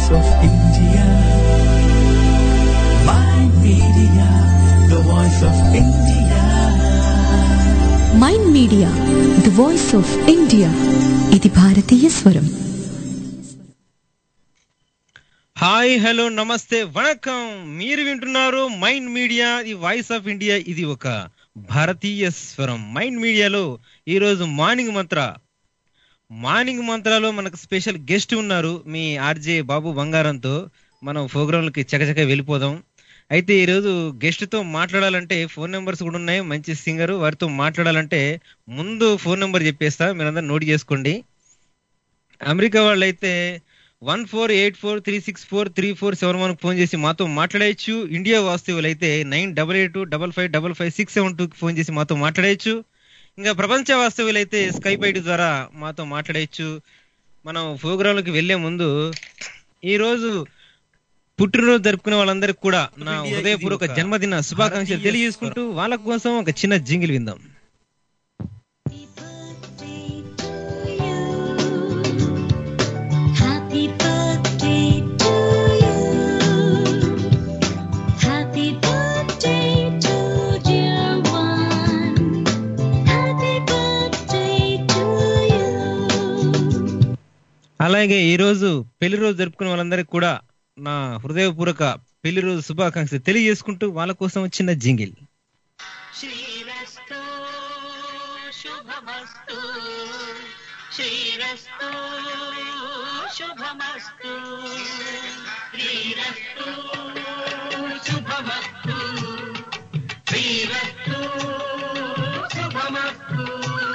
voice of India. My media, the voice of India. Mind media the voice of India ఇది భారతీయ స్వరం hi hello నమస్తే వణకం మీరు వింటున్నారు mind media the voice of India ఇది ఒక భారతీయ స్వరం మైండ్ మీడియాలో ఈరోజు మార్నింగ్ మంత్ర మార్నింగ్ మంత్రాలో మనకు స్పెషల్ గెస్ట్ ఉన్నారు మీ ఆర్జే బాబు బంగారంతో మనం ప్రోగ్రాంలకి చకచక వెళ్ళిపోదాం అయితే ఈరోజు గెస్ట్ తో మాట్లాడాలంటే ఫోన్ నెంబర్స్ కూడా ఉన్నాయి మంచి సింగర్ వారితో మాట్లాడాలంటే ముందు ఫోన్ నెంబర్ చెప్పేస్తా మీరందరూ నోట్ చేసుకోండి అమెరికా వాళ్ళు అయితే one four eight four three six four three four seven one phone చేసి మాతో మాట్లాడేయచ్చు ఇండియా వాస్తవులు అయితే nine double eight double five double five six seven two phone చేసి మాతో మాట్లాడేయచ్చు ఇంకా ప్రపంచ వాస్తవులు అయితే స్కైప్ ఐడి ద్వారా మాతో మాట్లాడేయచ్చు మనం ప్రోగ్రాంలకు వెళ్లే ముందు ఈ రోజు పుట్టినరోజు జరుపుకునే వాళ్ళందరికీ కూడా నా ఇండియా ఇది హృదయపూర్వక ఒక జన్మదిన శుభాకాంక్షలు భారతీయ తెలియజేసుకుంటూ వాళ్ళ కోసం ఒక చిన్న జింగిల్ విందాం Happy birthday to you. Happy birthday to dear one. Happy birthday to you. అలాగే ఈ రోజు పెళ్లి రోజు జరుపుకునే వాళ్ళందరికీ కూడా నా హృదయపూర్వక పెళ్లి రోజు శుభాకాంక్షలు తెలియజేసుకుంటూ వాళ్ళ కోసం ఒక చిన్న జింగిల్ శ్రీరస్తు శుభమస్తు శ్రీరస్తు శుభమస్తు శ్రీరస్తు శుభమస్తు శ్రీరస్తు శుభమస్తు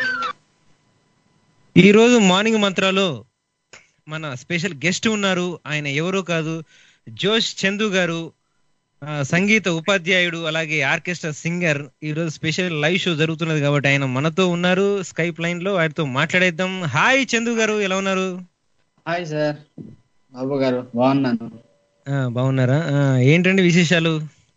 ఈ రోజు మార్నింగ్ మంత్రాలో మన స్పెషల్ గెస్ట్ ఉన్నారు ఆయన ఎవరో కాదు జోష్ చందు గారు ఆ, సంగీత ఉపాధ్యాయుడు అలాగే ఆర్కెస్ట్రా సింగర్ ఈ రోజు స్పెషల్ లైవ్ షో జరుగుతున్నది కాబట్టి ఆయన మనతో ఉన్నారు స్కైప్ లైన్ లో ఆయనతో మాట్లాడేద్దాం హాయ్ చందు గారు ఎలా ఉన్నారు హాయ్ సార్ బాబు గారు బాగున్నాను ఆ, బాగున్నారా ఆ, ఏంటండి విశేషాలు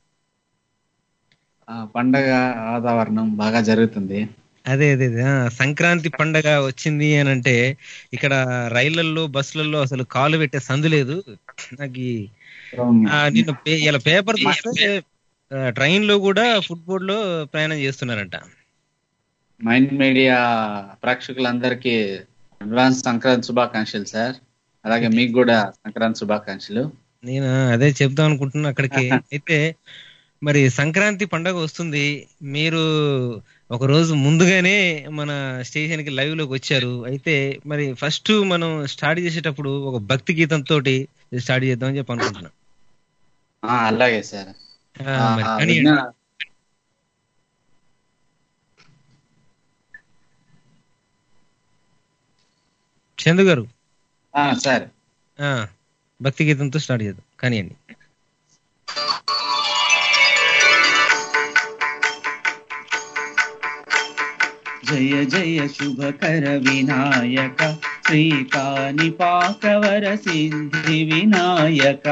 ఆ, పండగ వాతావరణం బాగా జరుగుతుంది అదే అదే అదే ఆ, సంక్రాంతి పండగ వచ్చింది అని అంటే ఇక్కడ రైళ్లలో బస్సులలో అసలు కాలు పెట్టే సందు లేదు నాకు ఈ- ఆ, నిన్న పే- ఇలా పేపర్ చూస్తే ట్రైన్ లో కూడా ఫుట్బోర్డ్ లో ప్రయాణం చేస్తున్నారంట మైండ్ మీడియా ప్రేక్షకులందరికీ అడ్వాన్స్ సంక్రాంతి శుభాకాంక్షలు సార్ అలాగే మీకు కూడా సంక్రాంతి శుభాకాంక్షలు నేను అదే చెప్దాం అనుకుంటున్నా అక్కడికి అయితే మరి సంక్రాంతి పండగ వస్తుంది మీరు ఒక రోజు ముందుగానే మన స్టేషన్ కి లైవ్ లోకి వచ్చారు అయితే మరి ఫస్ట్ మనం స్టార్ట్ చేసేటప్పుడు ఒక భక్తి గీతంతో స్టార్ట్ చేద్దామని చెప్పి అనుకుంటున్నా ఆ, అలాగే సార్ ఆ, ఆ, మరి ఆ, కానీ విజ్ఞాన- చందు గారు ఆ, సార్ ఆ, భక్తి గీతంతో స్టార్ట్ చేద్దాం కానివ్వండి జయ జయ శుభకర వినాయక శ్రీకానిపాకవర సిద్ధి వినాయక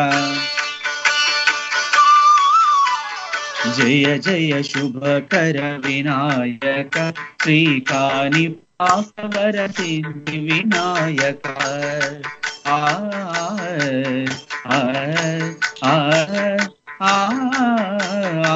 జయ జయ శుభకర వినాయక శ్రీకానిపాకవర సిద్ధి వినాయక ఆ ఆ ఆ ఆ ఆ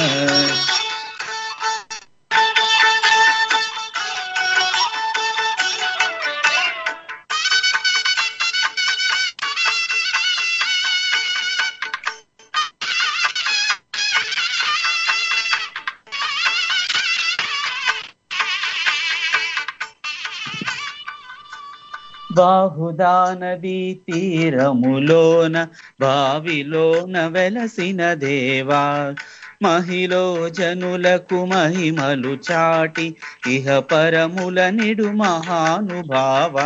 బాహుదా నదీ తీరములోన బావిలోన వెలసిన దేవా మహిలో జనులకు మహిమలు చాటి ఇహ పరముల నిడు మహానుభావా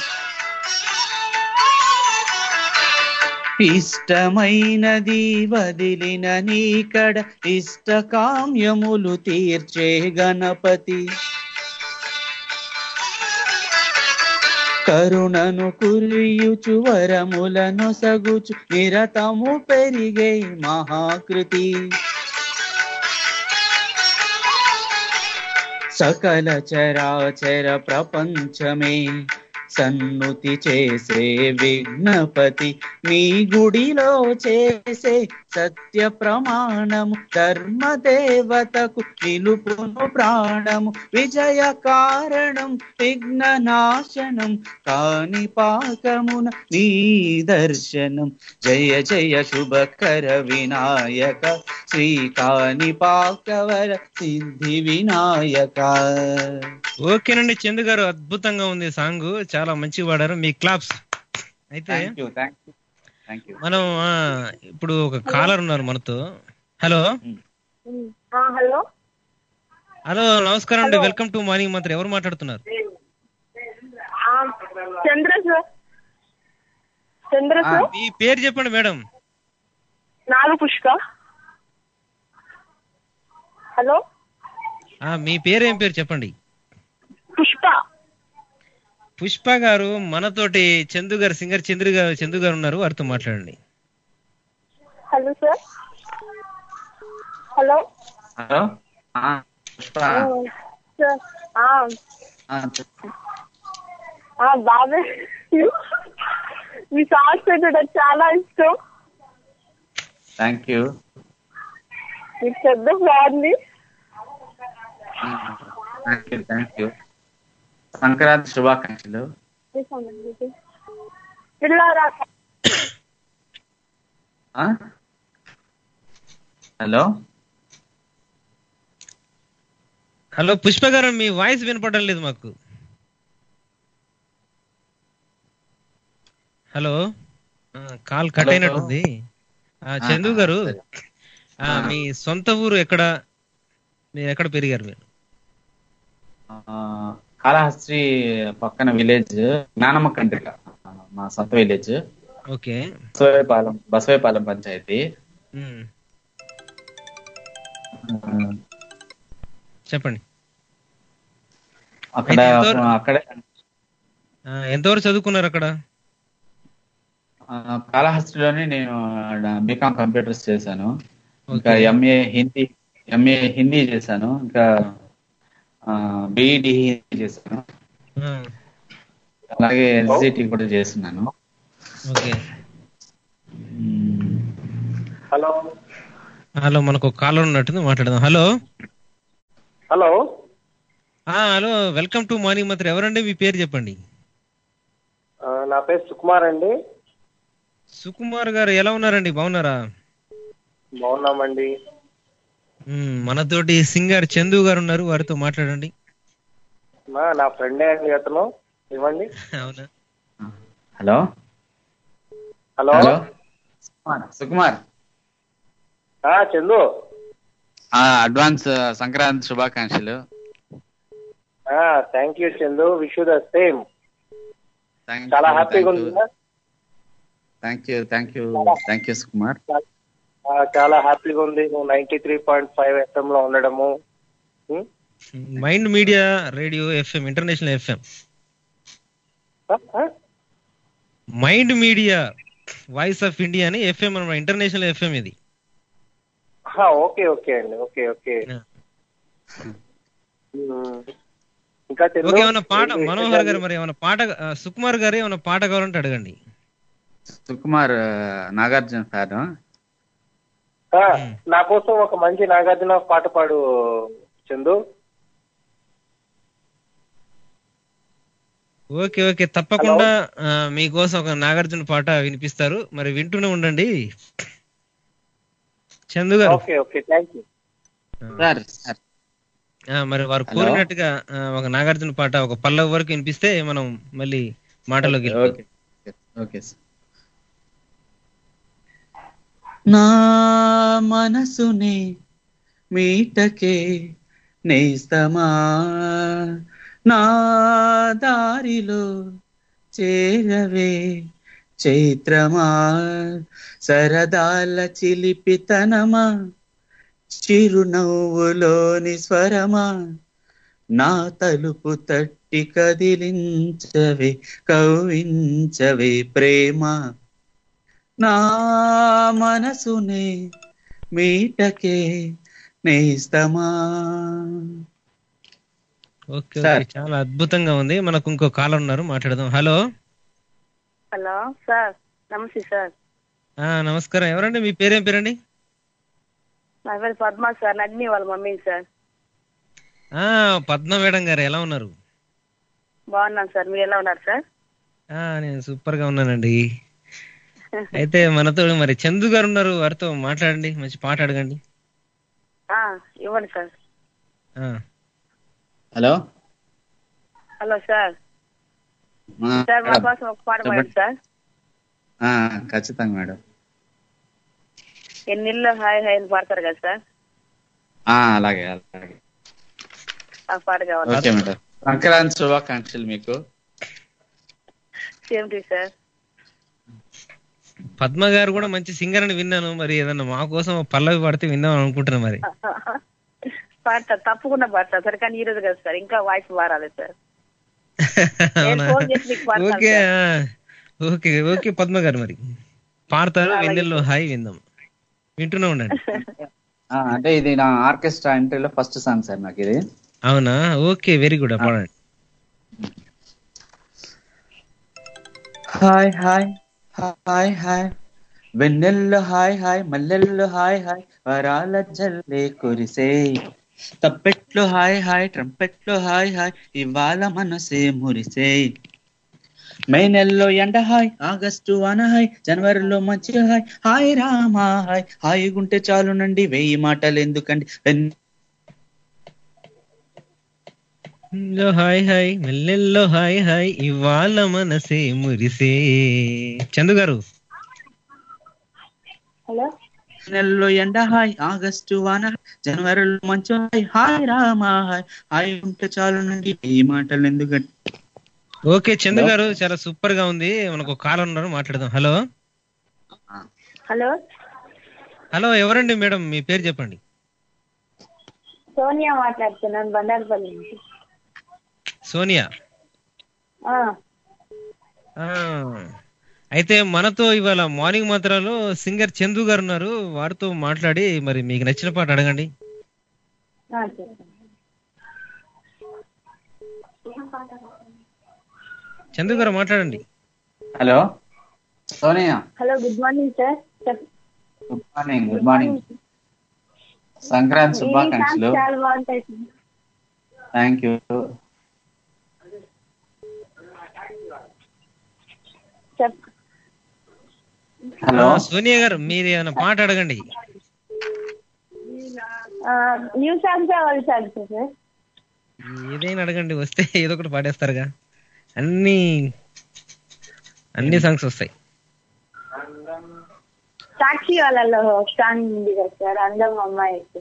ఇష్టమైనది వదిలిన నీకడ ఇష్ట కామ్యములు తీర్చే గణపతి కరుణను కురియుచు వరములను సగుచు నిరతము పెరిగే మహాకృతి సకల చరాచర ప్రపంచమే సన్నుతి చేసే విఘ్నపతి నీ గుడిలో చేసే సత్య ప్రమాణము ధర్మదేవతకు నిలుపును ప్రాణము విజయ కారణం విఘ్న నాశనం కాని పాకమున నీ దర్శనం జయ జయ శుభకర వినాయక శ్రీ కాని పాకవర సిద్ధి వినాయక ఓకేనండి చందు గారు అద్భుతంగా ఉంది సాంగ్ చాలా మంచిగా పాడారు మీ క్లాప్స్ అయితే thank you thank you thank you మనం ఆ, ఇప్పుడు ఒక కాలర్ ఉన్నారు మనతో హలో హలో హలో నమస్కారం అండి వెల్కమ్ టు మార్నింగ్ మంత్రి ఎవరు మాట్లాడుతున్నారు చంద్ర సార్ చంద్ర ఆ, సార్ మీ పేరు చెప్పండి మేడం నాలుగు పుష్ప హలో ఆ, మీ పేరు ఏం పేరు చెప్పండి పుష్ప పుష్ప గారు మనతోటి చందు గారు సింగర్ చంద్రు గారు చందు గారు ఉన్నారు వారితో మాట్లాడండి హలో సార్ హలో హలో ఆ, పుష్ప సార్ ఆ, ఆ, చెప్పు. ఆ, బాబాయ్ మీ సాంగ్స్ అంటే నాకు చాలా ఇష్టం థ్యాంక్ యూ మీకు పెద్ద family thank you thank you Sankranti శుభాకాంక్షలు పిల్లరా ఆ? హలో హలో పుష్ప గారు మీ వాయిస్ వినపడడం లేదు మాకు హలో ఆ, కాల్ కట్ హలో. అయినట్టుంది ఆ, చందు గారు సరే. ఆ, మీ సొంత ఊరు ఎక్కడ మీరు ఎక్కడ పెరిగారు మీరు ఆ, కాళహస్త్రి పక్కన విలేజ్ జ్ఞానమ్మ కండ్రిక మా సొంత విలేజ్ ఓకే బసవేపాలెం బసవేపాలెం పంచాయతీ ఉమ్, ఆ, చెప్పండి అక్కడ అయితే ఎంతవరకు- అక్కడే ఆ, ఎంతవరకు చదువుకున్నారు అక్కడ ఆ, కాళహస్తిలోనే నేను బీకామ్ కంప్యూటర్స్ చేశాను ఇంకా okay. MA Hindi MA Hindi చేశాను ఇంకా బిఈడి హిందీ చేశాను ఆ, అలాగే ఎన్సిటి కూడా చేస్తున్నాను ఓకే మ్మ్. హలో హలో మనకు కాలర్ ఉన్నట్టుంది మాట్లాడదాం హలో హలో ఆ, hello welcome to morning Mantri ఎవరండి మీ పేరు చెప్పండి ఆ, నా పేరు సుకుమార్ అండి సుకుమార్ గారు ఎలా ఉన్నారండి బాగున్నారా బాగున్నామండి మ్మ్, మనతోటి సింగర్ చందు గారు ఉన్నారు వారితో మాట్లాడండి మా నా ఫ్రెండే అండి అతను ఇవ్వండి అవునా hello hello hello Sukumar Sukumar ఆ, చందు ఆ, అడ్వాన్స్ సంక్రాంతి శుభాకాంక్షలు thank you Chandu wish the same Thank చాలా you, హ్యాపీగా thank you. ఉంది thank you thank you thank you Sukumar చాలా హ్యాపీగా ఉంది నువ్వు ninety three point five FM లో ఉండడము ఉం? Mind media radio FM international FM ఆ, ఆ? Mind media voice of India అని ఎఫ్ఎం అనమాట ఇంటర్నేషనల్ ఎఫ్ఎం ఇది ఆ, ఓకే ఓకే అండి ఓకే ఓకే ఉం. ఇంకా చందు ఓకే ఏమైనా పాట ఏంటి మనోహర్ విశేషాలు? గారు మరి ఏమైనా పాట ఆ, సుకుమార్ గారు ఏమైనా పాట కావాలంటే అడగండి సుకుమార్ నాగార్జున ఫ్యాన్ ఆ, నా కోసం ఒక మంచి నాగార్జున పాట పాడు చందు ఓకే ఓకే తప్పకుండా ఆ, మీకోసం ఒక నాగార్జున పాట వినిపిస్తారు మరి వింటూనే ఉండండి Chandu garu okay okay thank you sir sir ఆ, మరి వారు హలో. కోరినట్టుగా ఆ, ఒక నాగార్జున పాట ఒక పల్లవి వరకు వినిపిస్తే మనం మళ్ళీ మాటలోకి వెళ్ళిపోదాం. ఓకే ఓకే సార్ నా మనసునే మీటకే నేస్తమా నా దారిలో చేరవే చైత్రమా సరదాల చిలిపితనమా చిరునవ్వులోని స్వరమా నా తలుపు తట్టి కదిలించవే కవ్వించవే ప్రేమ నా మనసునే మీటకే నేస్తమా ఓకే సార్. ఓకే చాలా అద్భుతంగా ఉంది మనకు ఇంకో కాలర్ ఉన్నారు మాట్లాడదాం హలో హలో సార్ నమస్తే సార్ ఆ నమస్కారం ఎవరండి మీ పేరేం పేరండి నా పేరు పద్మ సార్ నడిని వాళ్ళ మమ్మీ సార్ ఆ పద్మ మేడం గారు ఎలా ఉన్నారు బాగున్నాను సార్ మీరు ఎలా ఉన్నారు సార్ ఆ నేను సూపర్ గా ఉన్నానండి అయితే మనతో మరి చందు గారు ఉన్నారు వారితో మాట్లాడండి మంచి పాట అడగండి ఆ, ఇవ్వండి సార్ ఆ, హలో హలో సార్ ఆ, సార్ మా మేడం. కోసం ఒక పాట పాడండి సార్ ఆ, ఖచ్చితంగా మేడం ఎన్నిళ్ళు హాయ్ హాయ్ అని పాడతారు కదా సార్ ఆ, అలాగే అలాగే ఆ పాట కావాలి ఓకే మేడం సంక్రాంతి శుభాకాంక్షలు మీకు సేమ్ టు సార్ పద్మ గారు కూడా మంచి సింగర్ అని విన్నాను మరి ఏదన్నా మా కోసం ఒక పల్లవి పాడితే విందాం అనుకుంటున్నా మరి పాడతా తప్పకుండా పాడతా సార్ కానీ ఈ రోజు కదా సార్ ఇంకా వాయిస్ మారాలి సార్ నేను అవునా ఫోన్ చేసి మీకు పాడతాను ఓకే సార్. ఆ, ఓకే ఓకే పద్మ గారు మరి పాడతారు వెన్నెల్లో హాయి విందాం వింటూనే ఉండండి ఆ, అంటే ఇది నా ఆర్కెస్ట్రా ఎంట్రీలో ఫస్ట్ సాంగ్ సార్ నాకు ఇది అవునా ఓకే వెరీ గుడ్ పాడండి హాయ్ హాయ్ హాయ్ హాయ్ వెన్నెల్లో హాయ్ హాయ్ మల్లెల్లో హాయ్ హాయ్ వరాల జల్లే కురిసే తప్పెట్లో హాయ్ హాయ్ ట్రంపెట్లో హాయ్ హాయ్ ఇవాళ మనసే మురిసే మే నెలలో ఎండ హాయ్ ఆగస్టు వాన హాయ్ జనవరిలో మంచి హాయ్ హాయ్ రామా హాయ్ హాయిగుంటే చాలునండి వెయ్యి మాటలు ఎందుకండి వెన్- లో హాయ్ హాయ్ మెల్లెల్లో హాయ్ హాయ్ ఇవాళ మనసే మురిసే చందు గారు హలో నెలలో ఎండ హాయ్ ఆగస్టు వాన హాయ్, జనవరిలో మంచు హాయ్ హాయ్ రామా హాయ్ హాయ్ ఉంటే చాలు నుండి ఈ మాటలు ఎందుకంటే ఓకే చందు గారు చాలా సూపర్ గా ఉంది మనకు కాల్ ఉన్నారు మాట్లాడదాం హలో హలో హలో ఎవరండి మేడం మీ పేరు చెప్పండి సోనియా మాట్లాడుతున్నాను బండారుపల్లి నుంచి సోనియా ఆ, ఆ అయితే మనతో ఇవాళ మార్నింగ్ మంత్రాలు సింగర్ చందు గారు ఉన్నారు వారితో మాట్లాడి మరి మీకు నచ్చిన పాట అడగండి ఆ, చెప్పండి చందు గారు మాట్లాడండి hello Sonia hello good morning sir చెప్ good morning good morning Sankranti ఈ శుభాకాంక్షలు సాంగ్స్ చాలా బాగుంటాయి సార్. థ్యాంక్ యూ చెప్ హలో ఆ, సోనియా గారు మీరు ఏమైనా పాట అడగండి ఆ, న్యూ సాంగ్స్ కావాలి సార్ సార్ ఏదైనా అడగండి వస్తే ఏదో ఒకటి పాడేస్తారుగా అన్ని అన్ని సాంగ్స్ వస్తాయి సాక్షి వాళ్ళలో ఒక సాంగ్ ఉంది కదా సార్ అందం అమ్మాయి అయితే.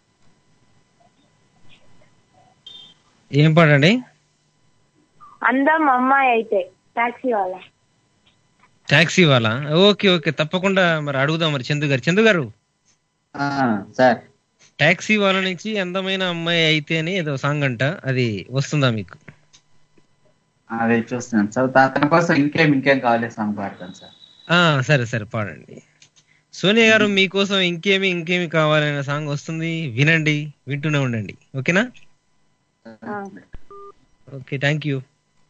ఏం పాడండి అందం అమ్మాయి అయితే టాక్సీ వాళ్ళ టాక్సీ వాళ్ళ ఓకే ఓకే తప్పకుండా మరి అడుగుదాం మరి చందు గారు చందు గారు ఆ, సార్ టాక్సీ వాళ్ళ నుంచి అందమైన అమ్మాయి అయితే అని ఏదో సాంగ్ అంట అది వస్తుందా మీకు అదే చూస్తున్నాను సార్ తన కోసం ఇంకేం ఇంకేం కావాలి సాంగ్ పాడతాను సార్ ఆ సరే సరే పాడండి సోనియా గారు మీకోసం ఇంకేమి ఇంకేమి కావాలనే సాంగ్ వస్తుంది వినండి వింటూనే ఉండండి ఓకేనా ఓకే థ్యాంక్ యూ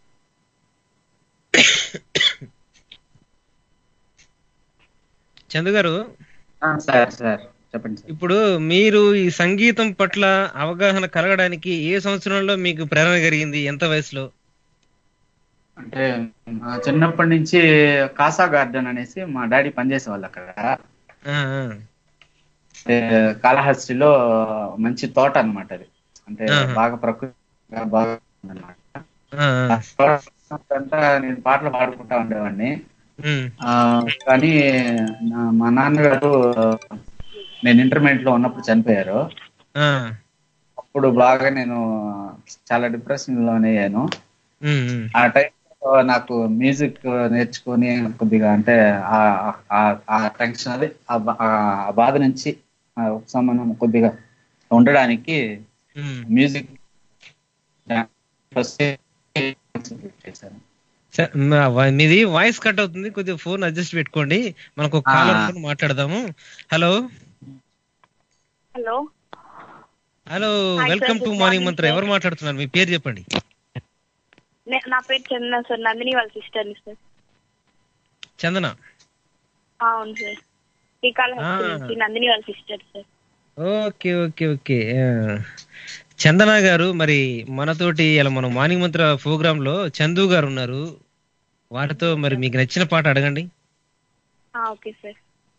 చందు గారు ఆ, సార్ సార్ చెప్పండి సార్ ఇప్పుడు మీరు ఈ సంగీతం పట్ల అవగాహన కలగడానికి ఏ సంవత్సరంలో మీకు ప్రేరణ కలిగింది ఎంత వయసులో అంటే మా చిన్నప్పటి నుంచి కాసా గార్డెన్ అనేసి మా డాడీ పనిచేసేవాళ్ళు అక్కడ ఆ, ఆ. అంటే కాళహస్తిలో మంచి తోట అన్నమాట అది అంటే ఆహా. బాగా ప్రకృతి బాగా ఉందన్నమాట ఆ, ఆ. అంతా నేను పాటలు పాడుకుంటా ఉండేవాడిని ఉమ్, ఆ, కానీ నా- మా నాన్నగారు నేను ఇంటర్మీడియట్ లో ఉన్నప్పుడు చనిపోయారు ఆ, అప్పుడు బాగా నేను చాలా డిప్రెషన్ లోనే అయ్యాను ఉమ్, ఉమ్. ఆ టైంలో నాకు మ్యూజిక్ నేర్చుకొని కొద్దిగా అంటే ఆ- ఆ- ఆ టెన్షన్ అది ఆ బా- ఆ బాధ నుంచి ఆ ఉపశమనం కొద్దిగా ఉండడానికి ఉమ్. మ్యూజిక్ చేశాను సరే, మా వా- మీది వాయిస్ కట్ అవుతుంది కొద్దిగా ఫోన్ అడ్జస్ట్ పెట్టుకోండి మనకు ఒక కాలర్ ఆ. ఫోన్ మాట్లాడదాము hello hello hello Hi, welcome sir. To Good morning morning, Mantra sir. ఎవరు మాట్లాడుతున్నారు మీ పేరు చెప్పండి నే- నా పేరు చందన సార్ నందిని వాళ్ళ సిస్టర్ని సార్ చందన ఆ, అవును సార్ శ్రీకాళహస్తి ఆ. నుంచి నందిని వాళ్ళ sister sir okay okay okay ఆ. చందన గారు మరి మనతోటి ఇలా మన మార్నింగ్ మంత్ర ప్రోగ్రామ్ లో చందు గారు ఉన్నారు వాటితో మరి మీకు నచ్చిన పాట అడగండి ఆ, okay sir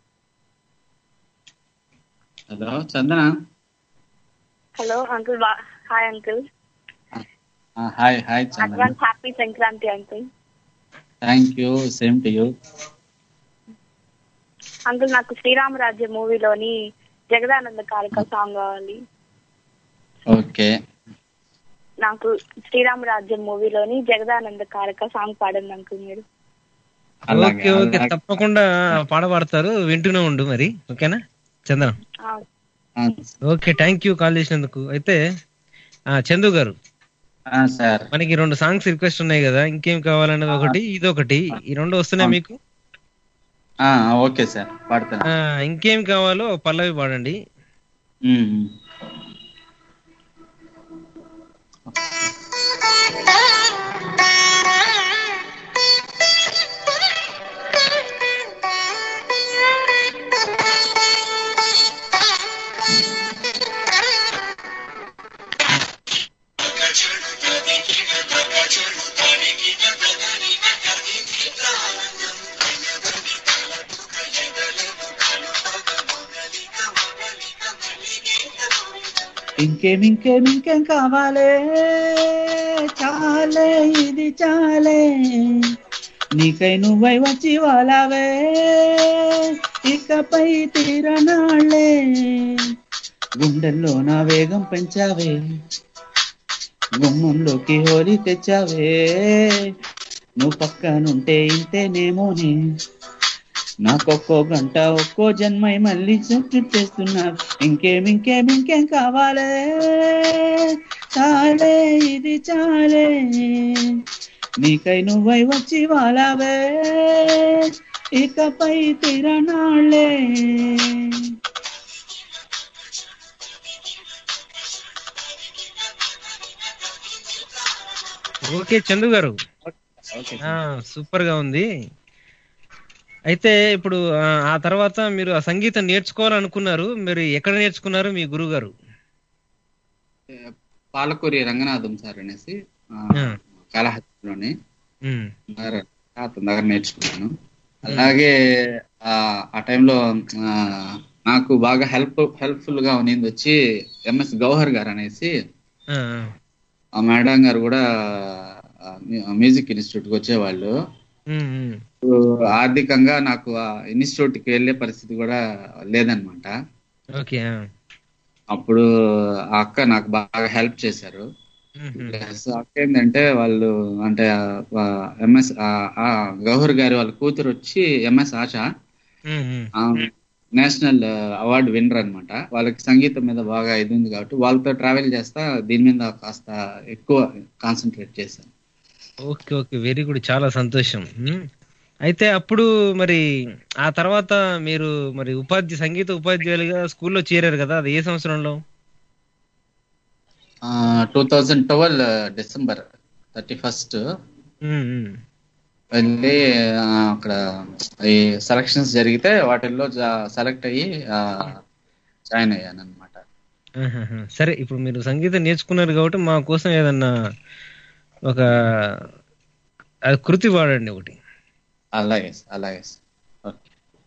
hello Chandana hello uncle hi uncle hi hi Chandana advance happy Sankranti uncle thank you same to you uncle నాకు శ్రీరామరాజ్య మూవీలోని జగదానంద కారక సాంగ్ కావాలి ఓకే నాకు శ్రీరామరాజ్యం మూవీలోని జగదానంద కారక సాంగ్ పాడండి అంకుల్ మీరు ఓకే ఓకే తప్పకుండా పాట పాడతారు వింటూనే ఉండు మరి ఓకేనా చందన ఆ, ఓకే థ్యాంక్ యూ కాల్ చేసినందుకు అయితే ఆ, చందు గారు సార్ మనకి రెండు సాంగ్స్ రిక్వెస్ట్ ఉన్నాయి కదా ఇంకేం కావాలనేది ఒకటి ఇది ఒకటి ఈ రెండు వస్తున్నాయి మీకు ఓకే సార్ పాడతాను ఆ, ఇంకేం కావాలో పల్లవి పాడండి మ్మ్. ఇంకేం ఇంకేం ఇంకేం కావాలే చాలే ఇది చాలే నీకై నువ్వై వచ్చి వాళ్ళవే ఇకపై తీరనాళ్ళే గుండెల్లో నా వేగం పెంచావే గుమ్మంలోకి హోలీ తెచ్చావే నువ్వు పక్కనుంటే ఇంతేనేమోనే నాకొక్కో గంట ఒక్కో జన్మై మళ్ళీ చుట్టూ చేస్తున్నారు ఇంకేం ఇంకేం ఇంకేం కావాలే చాలే ఇది చాలే నీకై నువ్వై వచ్చి వాళ్ళవే ఇకపై తిరణాళ్ళే ఓకే చందు గారు ఆ, సూపర్ గా ఉంది అయితే ఇప్పుడు ఆ, ఆ తర్వాత మీరు ఆ సంగీతం నేర్చుకోవాలనుకున్నారు మీరు ఎక్కడ నేర్చుకున్నారు మీ గురువు గారు పాలకూరి రంగనాథం సార్ అనేసి ఆ, ఆ. కాళహస్తిలోని ఉమ్, దగ్గర అతని దగ్గర నేర్చుకున్నాను అలాగే ఆ ఆ టైంలో ఆ, నాకు బాగా హెల్ప్ హెల్ప్ఫుల్ గా ఉన్నింది వచ్చి ఎంఎస్ గౌహర్ గారు అనేసి ఆ, ఆ. ఆ మేడం గారు కూడా ఆ, మ్యూ- మ్యూజిక్ ఇన్స్టిట్యూట్ కి వచ్చేవాళ్ళు ఉమ్, ఉమ్. ఇప్పుడు ఆర్థికంగా నాకు ఆ ఇన్స్టిట్యూట్ కి వెళ్ళే పరిస్థితి కూడా లేదనమాట ఓకే ఆ. అప్పుడు ఆ అక్క నాకు బాగా హెల్ప్ చేశారు ఉమ్, ఉమ్. ప్లస్ అక్క ఏంటంటే వాళ్ళు అంటే ఎంఎస్ గౌహర్ గారి వాళ్ళ కూతురు వచ్చి ఎంఎస్ ఆశ ఉమ్, ఉమ్. నేషనల్ అవార్డు విన్నర్ అన్నమాట వాళ్ళకి సంగీతం మీద బాగా ఇది ఉంది కాబట్టి వాళ్ళతో ట్రావెల్ చేస్తా దీని మీద కాస్త ఎక్కువ కాన్సన్ట్రేట్ చేశాను ఓకే ఓకే వెరీ గుడ్ చాలా సంతోషం ఉమ్. అయితే అప్పుడు మరి ఆ తర్వాత మీరు మరి ఉపాధ్యాయ సంగీత ఉపాధ్యాయులుగా స్కూల్లో చేరారు కదా అది ఏ సంవత్సరంలో two thousand twelve December thirty first ఉమ్, ఉమ్. వెళ్ళి ఆ, అక్కడ ఈ సెలక్షన్స్ జరిగితే వాటిల్లో సెలెక్ట్ అయ్యి జాయిన్ అయ్యాను అనమాట ఆహాహా. సరే ఇప్పుడు మీరు సంగీతం నేర్చుకున్నారు కాబట్టి మా కోసం ఏదన్నా ఒక అది కృతి వాడండి ఒకటి అలాగే అలాగే ఓకే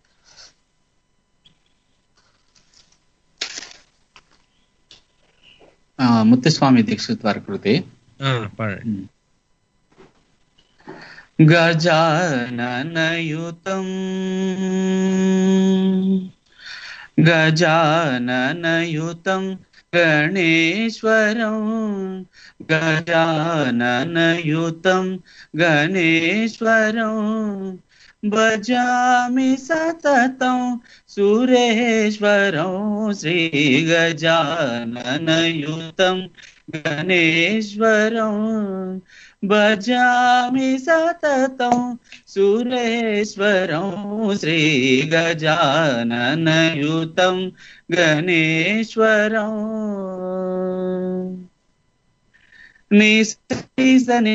ఆ, ముత్తుస్వామి దీక్షిత్ వారి కృతి ఆ, పాడండి గజాననయుతం గజాననయుతం గణేశ్వరం గజాననయుతం గణేశ్వరం భజామి సతతం సురేశ్వరం శ్రీ గజాననయుతం గణేశ్వరం భజామి సతతం సురేశ్వరం శ్రీ గజాననయుతం గణేశ్వరం నిసని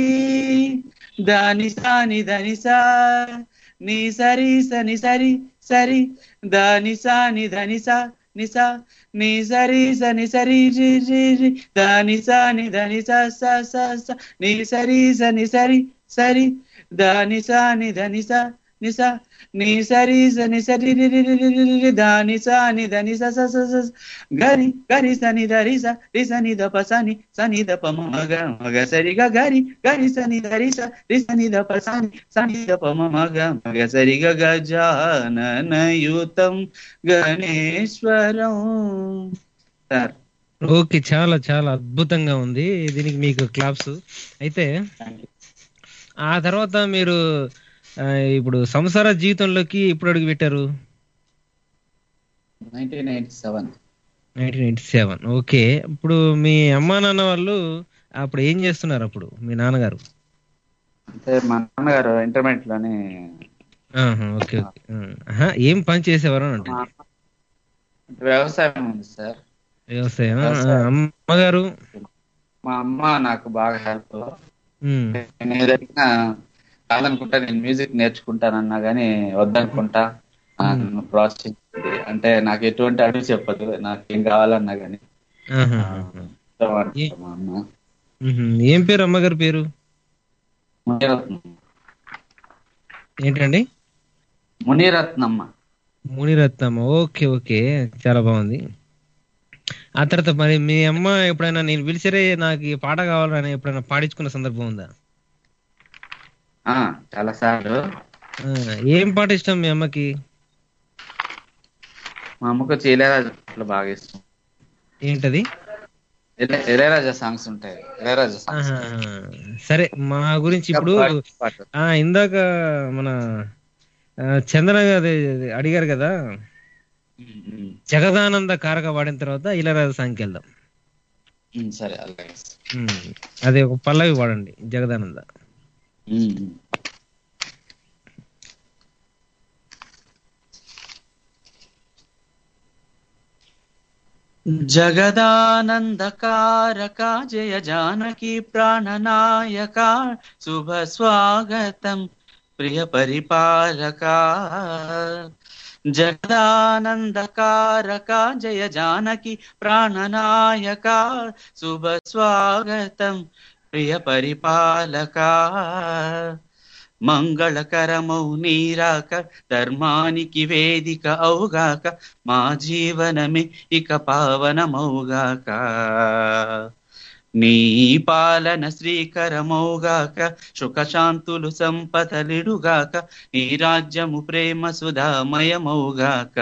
దాని సాని దని సా నీ సరి సని సరి సరి దాని సాని ధని సా నిసా నీ సరి సని సరి రి రి రి దాని సాని ధని సా సా సా సా నీ సరి సని సరి సరి దాని సాని ధని సా నిసా నీ సరి సని సరి రి రి రి రి రి రి రి దాని సాని ధని స స స స గరి గరి సని ధరి స రి సని ద ప సని సని ద ప మ మగ మగ సరి గ గరి గరి సని ధరి స రి సని ద ప సని సని ద ప మ మగ మగ సరి గ గజాననయుతం గణేశ్వరం సార్ ఓకే చాలా చాలా అద్భుతంగా ఉంది దీనికి మీకు క్లాప్స్ అయితే ఆ తర్వాత మీరు ఆ, ఇప్పుడు సంసార జీవితంలోకి ఎప్పుడు అడుగు పెట్టారు nineteen eighty seven nineteen eighty seven okay ఇప్పుడు మీ అమ్మా నాన్న వాళ్ళు అప్పుడు ఏం చేస్తున్నారు అప్పుడు మీ నాన్నగారు అంటే మా నాన్నగారు ఇంటర్మీడియట్ లోనే ఆహా, ఓకే ఓకే ఆ, ఆహా, ఏం పని చేసేవారు అని అంటే వ్యవసాయం ఉంది సార్ వ్యవసాయం ఆ, వ్యవసాయం. అమ్మగారు మా అమ్మ నాకు బాగా హెల్ప్ ఉమ్, నేను ఏదైనా కాదనుకుంటా నేను మ్యూజిక్ నేర్చుకుంటానన్నా గానీ వద్దనుకుంటా ఆ, నన్ను ప్రోత్సహించింది అంటే నాకు ఎటువంటి అడుగు చెప్పదు నాకు ఏం కావాలన్నా గానీ ఆహా, ఆ, ఆహా. ఇష్టపడుతుంది మా అమ్మ ఉహుం, ఏం పేరు అమ్మగారి పేరు మునిరత్నం ఏంటండి మునిరత్నమ్మ మునిరత్నమ్మ ఓకే ఓకే చాలా బాగుంది ఆ తర్వాత మరి మీ అమ్మ ఎప్పుడైనా నేను పిలిచరే నాకు ఈ పాట కావాలని ఎప్పుడైనా పాడించుకున్న సందర్భం ఉందా ఆ, చాలా సార్లు ఆ, ఏం పాట ఇష్టం మీ అమ్మకి మా అమ్మకు వచ్చి ఇళయరాజా పాటలు బాగా ఇష్టం ఏంటది ఇళయ- ఇళయరాజా సాంగ్స్ ఉంటాయి ఇళయరాజా సాంగ్స్ ఆహా, సరే మా గురించి ఇప్పుడు పాట ఆ ఇందాక మన ఆ, చందన గారు అడిగారు కదా ఉమ్, ఉమ్, జగదానంద కారక వాడిన తర్వాత ఇళరాజా సాంగ్కి వెళ్దాం ఉమ్, సరే అలాగే ఉమ్, అదే ఒక పల్లవి వాడండి జగదానంద ఉమ్, ఉమ్. జగదానందకారక జయ జానకి ప్రాణనాయక శుభ స్వాగతం ప్రియ పరిపాలక జగదానందకారక జయ జానకి ప్రాణనాయక శుభ స్వాగతం ప్రియ పరిపాలక మంగళకరమౌ నీరాక ధర్మానికి వేదిక అవుగాక మా జీవనమే ఇక పావనమౌగాక నీ పాలన శ్రీకరమౌగాక సుఖశాంతులు సంపదలిడుగాక నీ రాజ్యము ప్రేమ సుధామయమౌగాక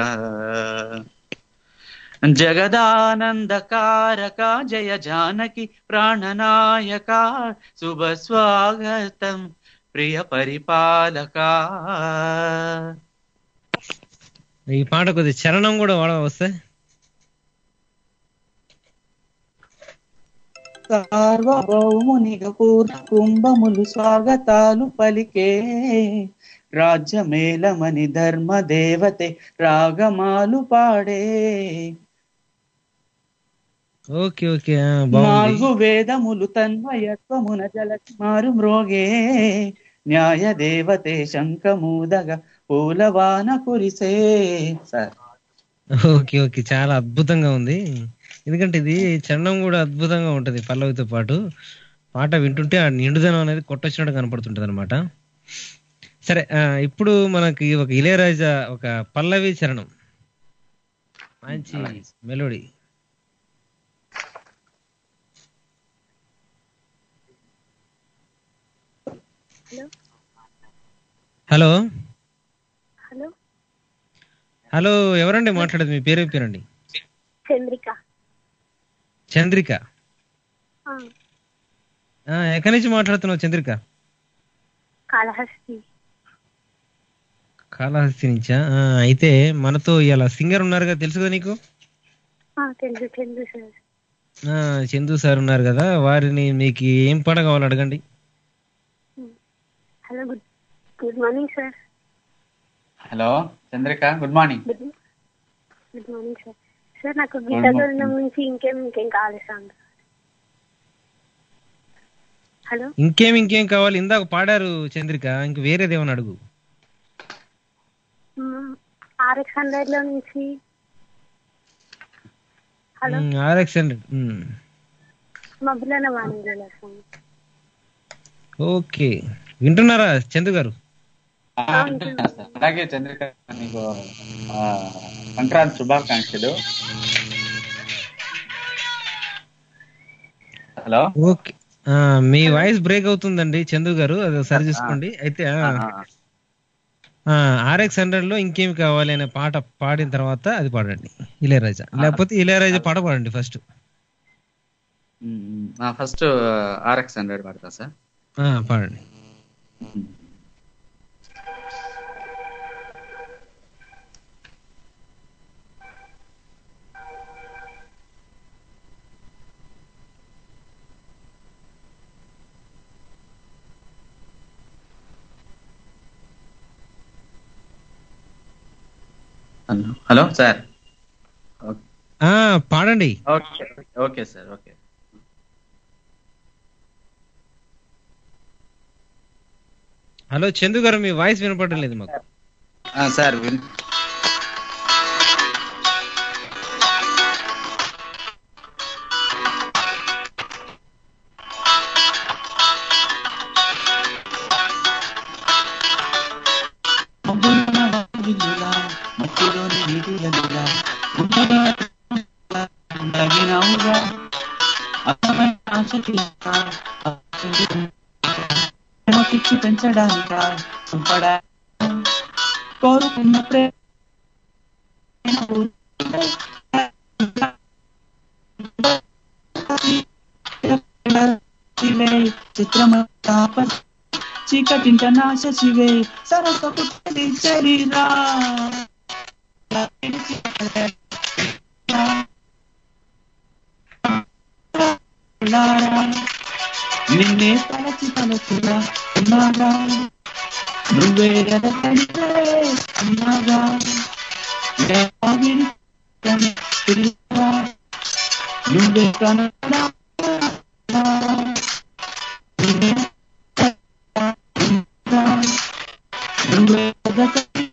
జగదానందకారక జయ జానకి ప్రాణనాయక శుభ స్వాగతం ప్రియ పరిపాలక ఈ పాట కొద్ది చరణం కూడా వాడ వస్తే సార్వభౌమునిగ పూర్ణ కుంభములు స్వాగతాలు పలికే రాజ్యమేలమని ధర్మ దేవతే రాగమాలు పాడే ఓకే ఓకే ఆ, బాగుంది నాలుగు వేదములు తన్మయత్వమున జలమారు మ్రోగే న్యాయ దేవతే శంఖమూదగ పూలవాన కురిసే సార్ ఓకే ఓకే చాలా అద్భుతంగా ఉంది ఎందుకంటే ఇది చరణం కూడా అద్భుతంగా ఉంటది పల్లవితో పాటు పాట వింటుంటే ఆ నిండుదనం అనేది కొట్టొచ్చినట్టు కనపడుతుంటది అనమాట సరే ఆ, ఇప్పుడు మనకి ఒక ఇళయరాజా ఒక పల్లవి చరణం మంచి melody hello hello hello hello ఎవరండి మాట్లాడేది మీ పేరు పేరండి చంద్రిక చంద్రిక ఆ, ఆ, ఎక్కడి నుంచి మాట్లాడుతున్నావు చంద్రిక కాళహస్తి కాళహస్తి నుంచా ఆ, అయితే మనతో ఇలా సింగర్ ఉన్నారుగా తెలుసు కదా నీకు ఆ, తెలుసు తెలుసు సార్ ఆ, చందు సార్ ఉన్నారు కదా వారిని మీకు ఏం పాట కావాలి అడగండి hello good good morning sir hello Chandrika good morning good good morning sir sir నాకు గీతాగోవిందం నుంచి ఇంకేం ఇంకేం కావాలి సాంగ్ హలో ఇంకేం ఇంకేం కావాలి ఇందాక పాడారు చంద్రిక ఇంక వేరేది ఏమని అడుగు ఆర్ఎక్స్ హండ్రెడ్ లో నుంచి హలో ఆర్ఎక్స్ హండ్రెడ్ మబ్బులన వాణిజ్యుల సాంగ్ ఓకే వింటున్నారా చందు గారు ఆ, వింటున్నా సార్. అలాగే చంద్రిక నీకు ఆ, సంక్రాంతి శుభాకాంక్షలు హలో ఓకే ఆ, మీ వాయిస్ బ్రేక్ అవుతుందండి చందు గారు అది సరి చూసుకోండి అయితే ఆర్ఎక్స్ హండ్రెడ్ లో ఇంకేమి కావాలి అనే పాట పాడిన తర్వాత అది పాడండి ఇళయరాజా లేకపోతే ఇళయరాజా పాట పాడండి ఫస్ట్ ఫస్ట్ ఆర్ఎక్స్ హండ్రెడ్ పడతా సార్ పాడండి హలో హలో సార్ ఆ, పాడండి okay okay sir okay hello Chandu గారు మీ వాయిస్ వినపడడం లేదు మాకు ఆ, సార్ విన్ మట్టిలోని నీటిలనుగా ఉండగా తగినవుగా అర్థమైన ఆశ తీర్చా, ప్రేమ పిచ్చి పెంచడానిక చంపడా కోరుకున్న ప్రేమ చిత్రమ తాపస్ చీకటింట నాశ శివే సరస పుట్టది శరీరా నిన్నే తలచి తలచుగా ఉన్నాగా నువ్వే ఎదగలితే ఉన్నాగా దేవాగిరి పిలువగా నువ్వే కనడా నువ్వే నువ్వే ఎదగలితే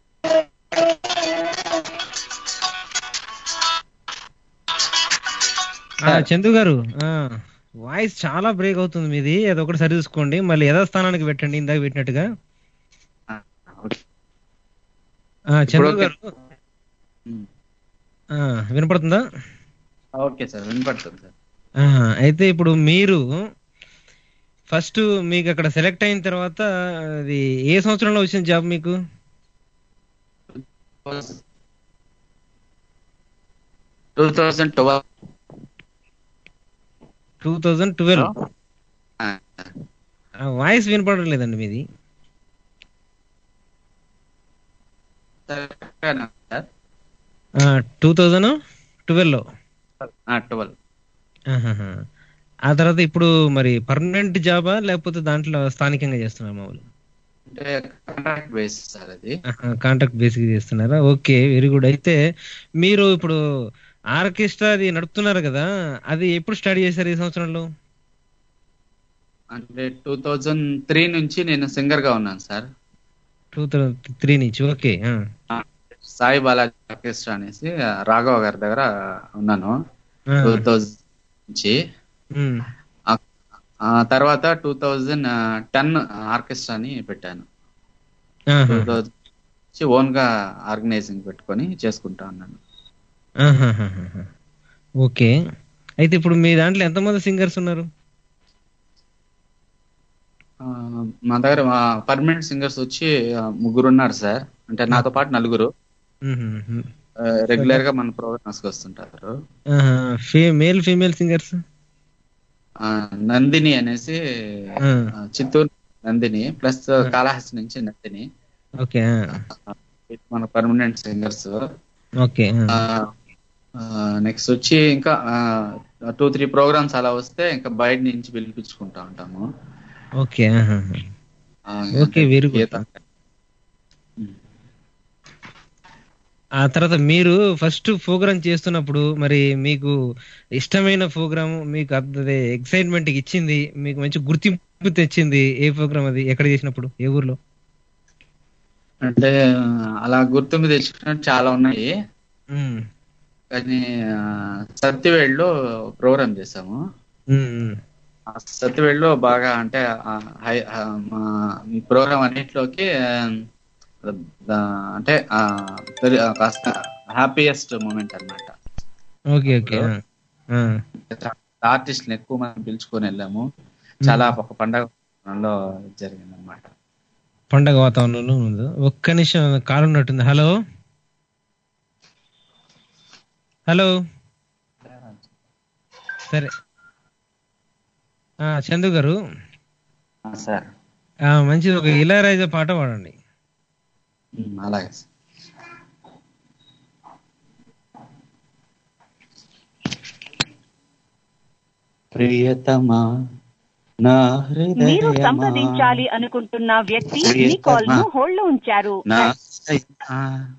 ఆ, చందు గారు ఆ, వాయిస్ చాలా బ్రేక్ అవుతుంది మీది అది ఒకటి సరి చూసుకోండి మళ్ళీ యథాస్థానానికి పెట్టండి ఇందాక పెట్టినట్టుగా ఆ, చందు ఓకే. గారు ఆ, వినపడుతుందా ఓకే సార్ వినపడుతుంది సార్ ఆ, అయితే ఇప్పుడు మీరు ఫస్ట్ మీకు అక్కడ సెలెక్ట్ అయిన తర్వాత అది ఏ సంవత్సరంలో వచ్చిన జాబ్ మీకు two thousand twelve two thousand twelve voice వినపడడం లేదండి మీది టూ థౌజండ్ ట్వెల్వ్ ట్వెల్వ్ ఆహాహా. ఆ తర్వాత ఇప్పుడు మరి పర్మనెంట్ జాబా లేకపోతే దాంట్లో స్థానికంగా చేస్తున్నారు మామూలు అంటే కాంట్రాక్ట్ బేస్ సార్ అది కాంట్రాక్ట్ బేసిక్ చేస్తున్నారా ఓకే వెరీ గుడ్ అయితే మీరు ఇప్పుడు ఆర్కెస్ట్రా అది నడుపుతున్నారు కదా అది ఎప్పుడు స్టార్ట్ చేశారు ఈ సంవత్సరంలో అంటే టూ థౌజండ్ త్రీ నుంచి నేను సింగర్ గా ఉన్నాను సార్ టూ థౌజండ్ త్రీ నుంచి ఓకే సాయి బాలాజీ ఆర్కెస్ట్రా అనేసి ఆ, రాఘవ గారి దగ్గర ఉన్నాను ఆ. టూ థౌజండ్ నుంచి ఆ- ఆ తర్వాత టూ థౌజండ్ టెన్ ఆర్కెస్ట్రాని పెట్టాను టూ థౌజండ్ నుంచి ఓన్ గా ఆర్గనైజింగ్ పెట్టుకొని చేసుకుంటా ఉన్నాను ఓకే అయితే ఇప్పుడు మీ దాంట్లో ఎంతమంది సింగర్స్ ఉన్నారు ఆ, మా దగ్గర పర్మనెంట్ సింగర్స్ వచ్చి ఆ, ముగ్గురు ఉన్నారు సార్ అంటే నాతో పాటు నలుగురు రెగ్యులర్ గా మన ప్రోగ్రామ్స్ కి వస్తుంటారు మేల్ ఫీమేల్ సింగర్స్ ఆ, నందిని అనేసి ఆ. ఆ, చిత్తూరు నందిని ప్లస్ కాళహస్తి నుంచి నందిని ఓకే మన పర్మనెంట్ సింగర్స్ ఓకే నెక్స్ట్ వచ్చి ఇంకా టూ త్రీ ప్రోగ్రామ్స్ అలా వస్తే ఇంకా బయట నుంచి పిలిపించుకుంటా ఉంటాము ఓకే ఆ ఓకే వెరీ గుడ్ ఆ తర్వాత మీరు ఫస్ట్ ప్రోగ్రామ్ చేస్తున్నప్పుడు మరి మీకు ఇష్టమైన ప్రోగ్రామ్ మీకు అదే ఎక్సైట్మెంట్ ఇచ్చింది మీకు మంచి గుర్తింపు తెచ్చింది ఏ ప్రోగ్రామ్ అది ఎక్కడ చేసినప్పుడు ఏ ఊర్లో అంటే అలా గుర్తింపు తెచ్చుకున్నట్టు చాలా ఉన్నాయి మ్మ్. కానీ ఆ, సత్తివేడులో ప్రోగ్రామ్ చేసాము మ్మ్. ఆ సత్తివేడులో బాగా అంటే ఆ హై ఆ, మా ఈ ప్రోగ్రామ్ అన్నిట్లోకి ఆ, ద- అంటే ఆ, very- ఆ, కాస్త హ్యాపీయెస్ట్ మూమెంట్ అన్నమాట ఓకే ఓకే ఆ. ఆ. ఆర్టిస్ట్ని ఎక్కువ మంది పిలుచుకొని వెళ్ళాము చాలా ఒక పండగలో జరిగింది అనమాట పండగ వాతావరణంలో ఉంది ఒక్క నిమిషం కాల్ ఉన్నట్టుంది హలో హలో సరే ఆ, చందు గారు సార్ ఆ, మంచిది ఒక ఇళయరాజా పాట పాడండి అలాగే సార్ ప్రియతమా నా మీరు హృదయమా సంప్రదించాలి అనుకుంటున్న వ్యక్తి మీ ప్రియతమా. కాల్ ను హోల్డ్ లో ఉంచారు నా హృదయమా.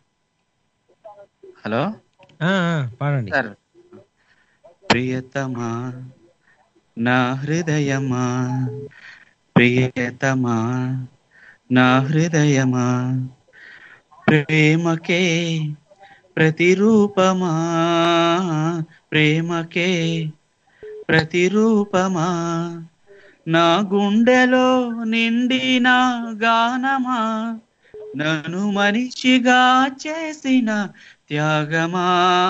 హలో ఆ, ఆ, పాడండి సార్ ప్రియతమా నా హృదయమా ప్రియతమా నా హృదయమా ప్రేమకే ప్రతిరూపమా ప్రేమకే ప్రతిరూపమా నా గుండెలో నిండిన గానమా నన్ను మనిషిగా చేసిన త్యాగమా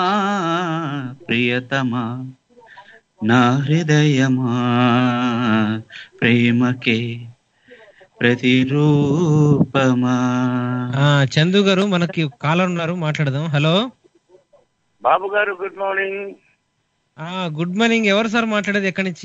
ప్రియతమా నా హృదయమా ప్రేమకే ప్రతిరూపమా ఆ, చందు గారు మనకి కాలర్ ఉన్నారు మాట్లాడదాం హలో బాబు గారు గుడ్ మార్నింగ్ ఆ గుడ్ మార్నింగ్ ఎవరు సార్ మాట్లాడేది ఎక్కడి నుంచి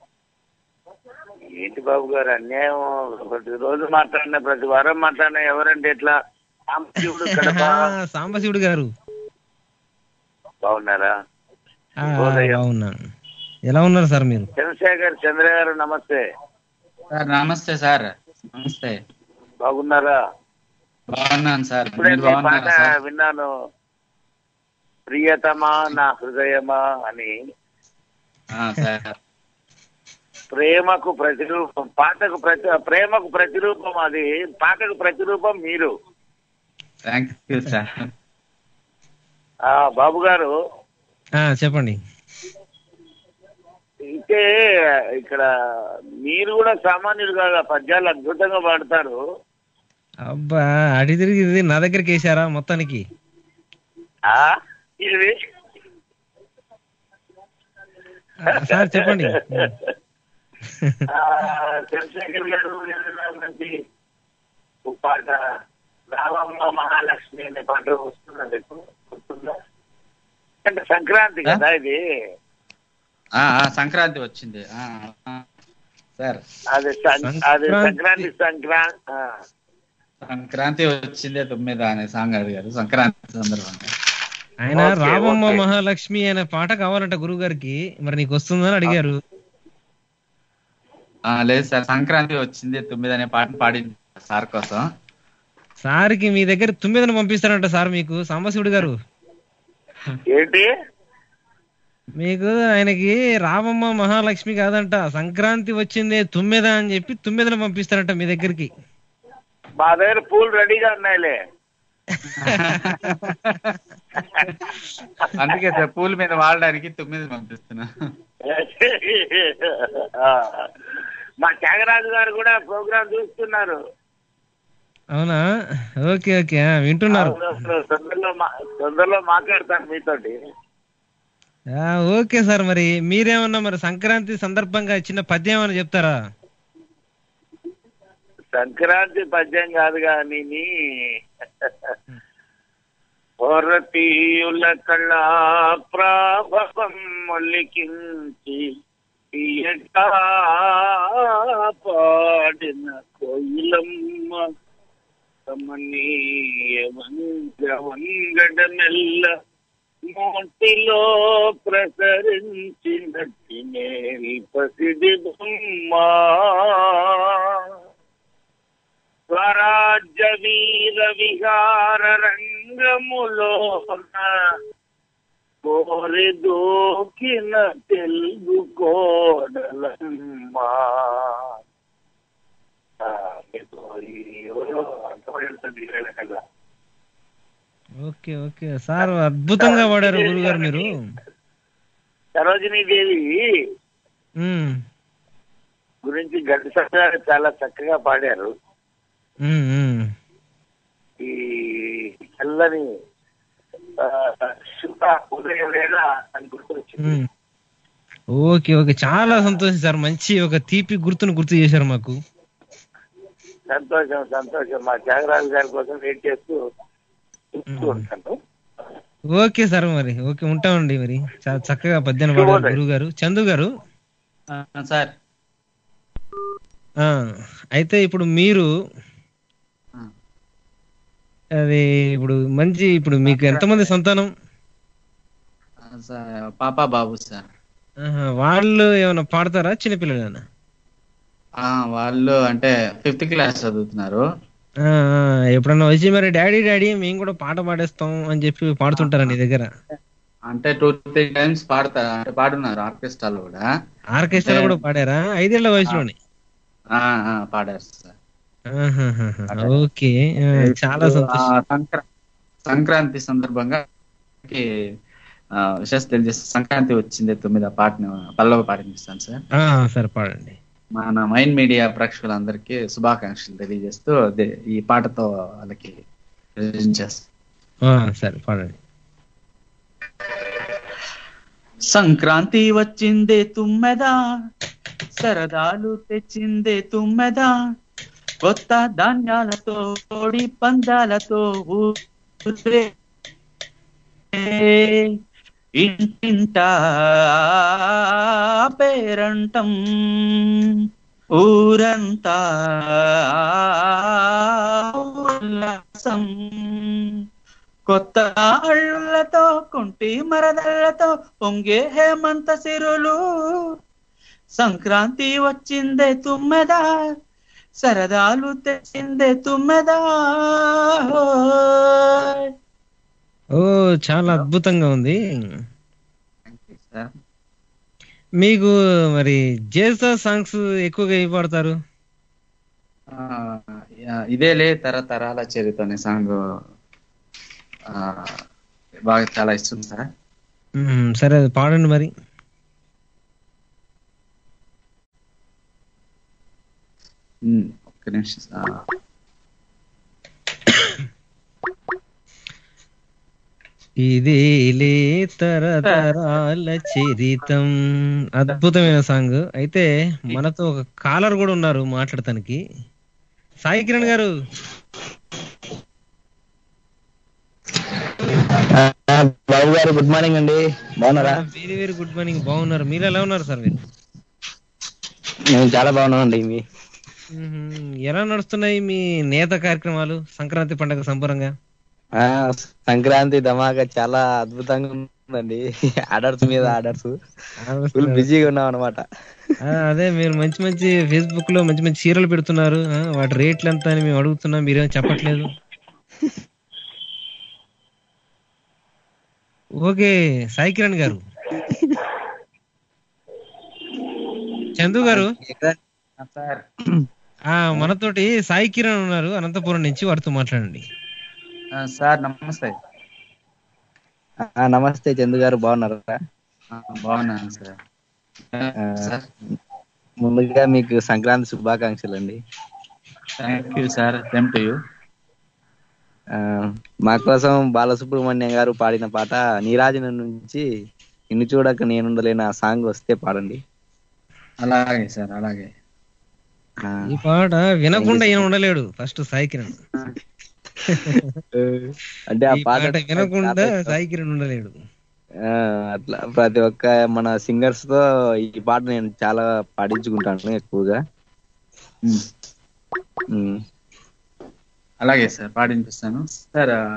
ఏంటి బాబు గారు అన్యాయం ప్రతి రోజు మాట్లాడినా ప్రతి వారం మాట్లాడినా ఎవరంటే ఎట్లా సాంబశివుడు కడప ఆ, సాంబశివుడు గారు బాగున్నారా ఆ, శుభోదయం. బాగున్నాను ఎలా ఉన్నారు సార్ మీరు చంద్రశేఖర్ చంద్ర గారు నమస్తే సార్ నమస్తే సార్ నమస్తే బాగున్నారా బాగున్నాను సార్ ఇప్పుడే మీరు మీ పాట బాగున్నారా సార్ విన్నాను ప్రియతమా నా హృదయమా అని ఆ, సార్ ప్రేమకు ప్రతిరూపం పాటకు ప్రతి ప్రేమకు ప్రతిరూపం అది పాటకు ప్రతిరూపం మీరు థ్యాంక్ యూ సార్ ఆ బాబు గారు ఆ, చెప్పండి అయితే ఇక్కడ మీరు కూడా సామాన్యులు కాదు ఆ పద్యాలు అద్భుతంగా పాడతారు అబ్బా అడి తిరిగి ఇది నా దగ్గరికి వేసారా మొత్తానికి ఆ ఇది ఆ, సార్ చెప్పండి ఆ, చంద్రశేఖర్ గారు ఏదైనా మంచి ఒక పాట రామమ్మ మహాలక్ష్మి అనే పాట వస్తున్నది ఇప్పుడు గుర్తుందా? అంటే సంక్రాంతి కదా ఇది ఆ, ఆ, సంక్రాంతి వచ్చింది ఆ, ఆ, సార్ అది సం- అది సంక్రాంతి సంక్రాంతి ఆ. సంక్రాంతి వచ్చిందే తొమ్మిది అనే సాంగ్ అడిగారు సంక్రాంతి సందర్భంగా ఆయన ఓకే, రామమ్మ ఓకే. మహాలక్ష్మి అనే పాట కావాలంట గురువు గారికి మరి నీకు వస్తుందని అడిగారు ఆ, లేదు సార్ సంక్రాంతి వచ్చింది తొమ్మిది అనే పాటను పాడింది సార్ కోసం సార్కి మీ దగ్గర తొమ్మిదిని పంపిస్తారంట సార్ మీకు సాంబశివుడు గారు ఏంటి మీకు ఆయనకి రామమ్మ మహాలక్ష్మి కాదంట సంక్రాంతి వచ్చిందే తుమ్మెద అని చెప్పి తుమ్మెదను పంపిస్తారంట మీ దగ్గరికి మా దగ్గర పూలు రెడీగా ఉన్నాయిలే అందుకే సార్ పూల మీద వాడడానికి తొమ్మిది పంపిస్తున్నా ఆ. మా త్యాగరాజు గారు కూడా ప్రోగ్రామ్ చూస్తున్నారు అవునా ఓకే ఓకే ఆ, వింటున్నారు అవును, తొందరలో మా- తొందరలో మాట్లాడతాను మీతోటి ఆ, ఓకే సార్ మరి మీరేమన్నా మరి సంక్రాంతి సందర్భంగా చిన్న పద్యం ఏమన్నా చెప్తారా సంక్రాంతి పద్యం కాదు కానీ నీ భారతీయుల కళా ప్రాభవం మొల్లికించి తీయగా పాడిన కోయిలమ్మ కమనీయ వంగ వంగడమెల్ల మోటిలో ప్రసరించినట్టి మేల్ పసిడి బొమ్మ స్వరాజ్య వీర విహార రంగములో కోరి దూకిన తెలుగు కోడలమ్మా ఆ, మీకు ఈ ఎవరో అర్థమై ఉంటుంది ఈ వేళ కల్లా. ఓకే ఓకే సార్ అద్భుతంగా పాడారు గురుగారు మీరు సరోజినీ దేవి ఉమ్, గురించి ఘంటసాల గారు చాలా చక్కగా పాడారు ఉమ్, ఉమ్. ఈ చల్లని ఆ, శుభ ఉదయ వేళ అని గుర్తొచ్చింది ఉమ్. ఓకే ఓకే చాలా సంతోషం సార్ మంచి ఒక తీపి గుర్తును గుర్తు చేశారు మాకు సంతోషం సంతోషం మా త్యాగరాజు గారి కోసం వెయిట్ చేస్తూ చూస్తూ ఉంటాను ఓకే సార్ మరి ఓకే ఉంటామండి మరి చాలా చక్కగా పద్యాన్ని పాడారు గురువు గారు చందు గారు సార్ ఆ, అయితే ఇప్పుడు మీరు అది ఇప్పుడు మంచి ఇప్పుడు మీకు ఎంతమంది సంతానం సార్ పాప బాబు సార్ ఆహా, వాళ్ళు ఏమైనా పాడతారా చిన్నపిల్లలేనా ఆ, వాళ్ళు అంటే ఫిఫ్త్ క్లాస్ చదువుతున్నారు ఆ, ఆ, ఎప్పుడన్నా వచ్చి మరి డాడీ డాడీ మేము కూడా పాట పాడేస్తాం అని చెప్పి పాడుతుంటారా నీ దగ్గర అంటే టూ త్రీ టైమ్స్ పాడతారు అంటే పాడున్నారు ఆర్కెస్ట్రాలో కూడా ఆర్కెస్ట్రా కూడా పాడారా ఐదేళ్ల వయసులోనే ఆ, ఆ, పాడారు సార్ ఆహాహాహా. ఓకే ఆ, చాలా ఇప్పుడు, సంతోషం ఆ, సంక్రా- సంక్రాంతి సందర్భంగా కి, ఆ, విశేష తెలియజేస్తే సంక్రాంతి వచ్చింది తొమ్మిది ఆ పాటను పల్లవ పాటిస్తాను సార్ ఆ, సరే పాడండి మన మైండ్ మీడియా ప్రేక్షకులందరికీ శుభాకాంక్షలు తెలియజేస్తూ అదే ఈ పాటతో వాళ్ళకి present చేస్తాను ఆ, సరే పాడండి సంక్రాంతి వచ్చిందే తుమ్మెదా సరదాలు తెచ్చిందే తుమ్మెదా కొత్త ధాన్యాలతో కోడి పందాలతో ఊరే ఇంటింటా పేరంటం ఊరంతా ఉల్లాసం కొత్త అళ్ళతో కుంటి మరదళ్ళతో పొంగే హేమంత సిరులు సంక్రాంతి వచ్చిందే తుమ్మెదా సరదాలు తెచ్చిందే తుమ్మెదా ఓ చాలా అద్భుతంగా ఉంది సార్ మీకు మరి జేసా సాంగ్స్ ఎక్కువగా ఏ పాడతారు ఆ, యా- ఇదేలే తరతరాల చరిత్ర అనే సాంగ్ బాగా చాలా ఇష్టం సార్ మ్మ్, సరే అది పాడండి మరి ఉమ్, ఒక్క నిమిషం సార్. ఇదేలే తరతరాల చరితం అద్భుతమైన సాంగ్ అయితే మనతో ఒక కాలర్ కూడా ఉన్నారు మాట్లాడటానికి సాయి కిరణ్ గారు బాబు గారు గుడ్ మార్నింగ్ అండి బాగున్నారా వెరీ వెరీ గుడ్ మార్నింగ్ బాగున్నారు మీరు ఎలా ఉన్నారు సార్ మీరు మేము చాలా బాగున్నామండి మీ మ్మ్, ఎలా నడుస్తున్నాయి మీ నేత కార్యక్రమాలు సంక్రాంతి పండుగ సంబరంగా ఆ, సంక్రాంతి ధమాకా చాలా అద్భుతంగా ఉందండి ఆర్డర్స్ మీద ఆర్డర్స్ ఫుల్ బిజీగా ఉన్నాం అనమాట ఆ, అదే మీరు మంచి మంచి ఫేస్బుక్ లో మంచి మంచి చీరలు పెడుతున్నారు ఆ, వాటి రేట్లు ఎంత అని మేము అడుగుతున్నాం మీరేం చెప్పట్లేదు ఓకే సాయి కిరణ్ గారు చందు గారు సార్ ఆ మనతోటి సాయి కిరణ్ ఉన్నారు అనంతపురం నుంచి వారితో మాట్లాడండి ఆ, సార్ నమస్తే ఆ, నమస్తే చందు గారు బాగున్నారా ఆ, బాగున్నాను సార్ ఆ, సార్ ముందుగా మీకు సంక్రాంతి శుభాకాంక్షలు అండి thank you sir same to you ఆ, మా కోసం బాలసుబ్రహ్మణ్యం గారు పాడిన పాట నీరాజన నుంచి ఇన్ని చూడక నేనుండలేని ఆ సాంగ్ వస్తే పాడండి అలాగే సార్ అలాగే ఆ, ఈ పాట వినకుండా ఈయన ఉండలేడు ఫస్ట్ సాయి కిరణ్ అంటే ఆ ఈ పాట పాట వినకుండా సాయి కిరణ్ ఉండలేడు ఆ, అట్లా ప్రతి ఒక్క మన సింగర్స్ తో ఈ పాట నేను చాలా పాడించుకుంటాను ఎక్కువగా ఉమ్, ఉమ్. అలాగే సార్ పాడింపిస్తాను సార్ ఆ,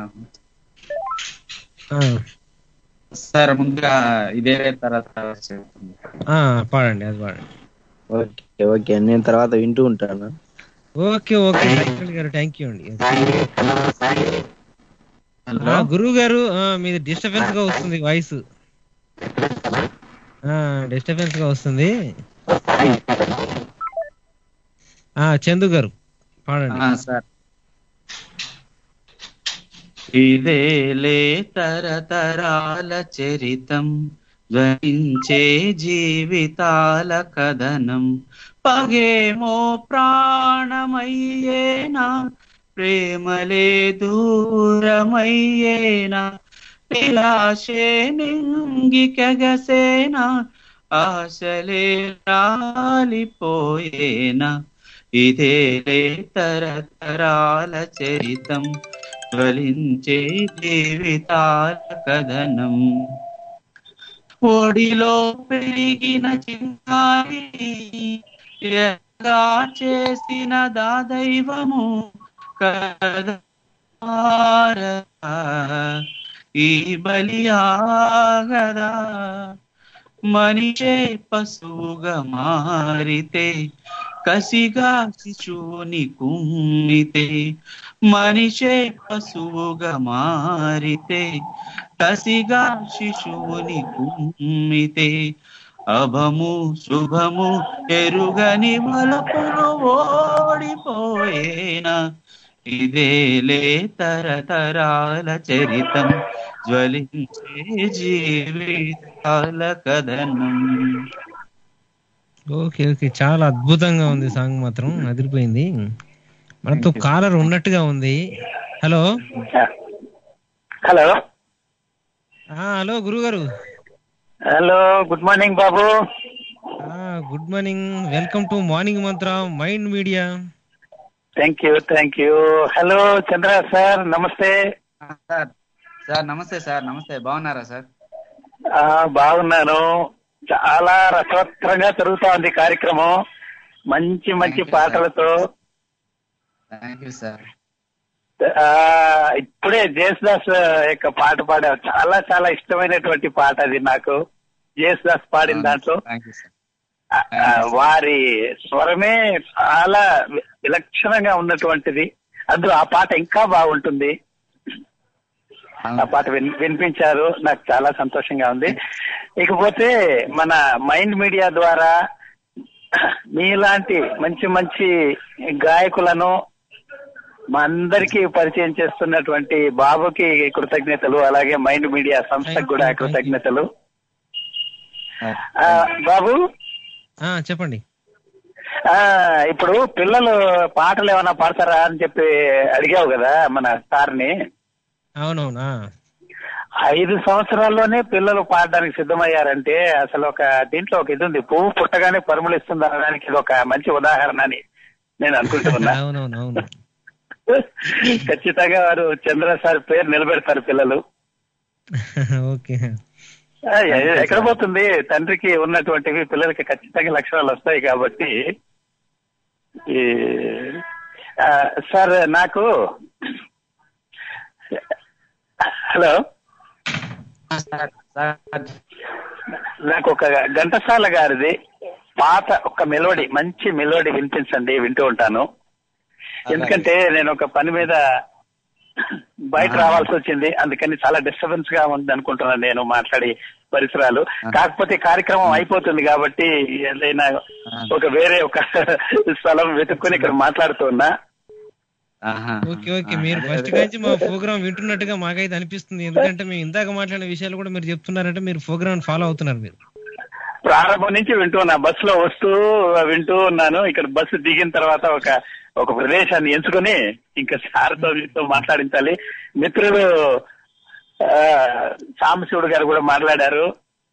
ఆ, సార్ ముందుగా ఇదే తర్వాత చెప్తాను. ఆ, పాడండి అది పాడండి ఓకే ఓకే నేను తర్వాత వింటూ ఉంటాను ఓకే ఓకే రైట్ గారు థ్యాంక్ యూ అండి ఆ, గురువు గారు ఆ, మీది డిస్టర్బెన్స్ గా వస్తుంది వాయిస్ డిస్టర్బెన్స్ గా వస్తుంది ఆ చందు గారు పాడండి సార్ ఇదేలే తరతరాల చరితం ధ్వనించే జీవితాల కథనం పగేమో ప్రాణమయ్యేనా ప్రేమలే దూరమయ్యేనా నిరాశే నింగికెగసేనా ఆశలే రాలిపోయేనా ఇదేలే తరతరాల చరితం జ్వలించే జీవితాల కథనం ఒడిలో పెరిగిన చింగారి ఎగా చేసిన దాదైవము కదా ఈ బలియాగదా మనిషే పశువుగా మారితే కసిగా శిశువుని కుమ్మితే మనిషే పశువుగా మారితే కసిగా శిశువుని కుమ్మితే అభము శుభము ఎరుగని మలుపులు ఓడిపోయేనా ఇదేలే తరతరాల చరితం జ్వలించే జీవితాల కథనం ఓకే ఓకే చాలా అద్భుతంగా ఉంది సాంగ్ మాత్రం అదిరిపోయింది మనతో కాలర్ ఉన్నట్టుగా ఉంది హలో హలో హలో గురువు గారు hello good morning Babu good morning welcome to morning Mantra mind media thank you thank you hello Chandra sir నమస్తే సార్ సార్ నమస్తే సార్ నమస్తే బాగున్నారా సార్ ఆ, బాగున్నాను చాలా రసవత్రంగా జరుగుతా ఉంది కార్యక్రమం మంచి మంచి పాటలతో థ్యాంక్ యూ సార్ ఆ, ఇప్పుడే జేసుదాస్ యొక్క పాట పాడారు చాలా చాలా ఇష్టమైనటువంటి పాట అది నాకు జేసుదాస్ పాడిన దాంట్లో థ్యాంక్ యూ సార్ ఆ, ఆ, వారి స్వరమే చాలా వి- విలక్షణంగా ఉన్నటువంటిది అందులో ఆ పాట ఇంకా బాగుంటుంది ఆ పాట విన్- వినిపించారు నాకు చాలా సంతోషంగా ఉంది ఇకపోతే మన మైండ్ మీడియా ద్వారా మీలాంటి మంచి మంచి గాయకులను మా అందరికీ పరిచయం చేస్తున్నటువంటి బాబుకి కృతజ్ఞతలు అలాగే మైండ్ మీడియా సంస్థకు కూడా కృతజ్ఞతలు ఆ, బాబు ఆ, చెప్పండి ఆ ఇప్పుడు పిల్లలు పాటలు ఏమైనా పాడతారా అని చెప్పి అడిగావు కదా మన సార్ని అవునవునా ఐదు సంవత్సరాల్లోనే పిల్లలు పాడడానికి సిద్ధమయ్యారంటే అసలు ఒక దీంట్లో ఒక ఇది ఉంది పువ్వు పుట్టగానే పరిమళిస్తుంది అనడానికి ఇది ఒక మంచి ఉదాహరణ అని నేను అనుకుంటున్నా అవునవును అవును ఖచ్చితంగా వారు చంద్ర సార్ పేరు నిలబెడతారు పిల్లలు ఓకే ఆ, ఎ- ఎక్కడ పోతుంది తండ్రికి ఉన్నటువంటివి పిల్లలకి ఖచ్చితంగా లక్షణాలు వస్తాయి కాబట్టి ఈ ఆ, సార్ నాకు హలో నాకు ఒక ఘంటసాల గారిది పాత ఒక మెలోడీ మంచి మెలోడీ వినిపించండి వింటూ ఉంటాను ఎందుకంటే నేను ఒక పని మీద బయట రావాల్సి వచ్చింది అందుకని చాలా డిస్టర్బెన్స్ గా ఉంది అనుకుంటున్నాను నేను మాట్లాడి పరిసరాలు కాకపోతే కార్యక్రమం అయిపోతుంది కాబట్టి ఏదైనా ఒక వేరే ఒక స్థలం వెతుక్కుని ఇక్కడ మాట్లాడుతున్నా ఓకే ఓకే మీరు ఫస్ట్ నుంచి మా ప్రోగ్రామ్ వింటున్నట్టుగా మాకైతే అనిపిస్తుంది ఎందుకంటే మేము ఇందాక మాట్లాడిన విషయాలు కూడా మీరు చెప్తున్నారంటే మీరు ప్రోగ్రామ్ ఫాలో అవుతున్నారు మీరు ప్రారంభం నుంచి వింటున్నా బస్ లో వస్తూ వింటూ ఉన్నాను ఇక్కడ బస్సు దిగిన తర్వాత ఒక ఒక ప్రదేశాన్ని ఎంచుకొని ఇంకా సార్తో మీతో మాట్లాడించాలి మిత్రులు ఆ, సాంబశివుడు గారు కూడా మాట్లాడారు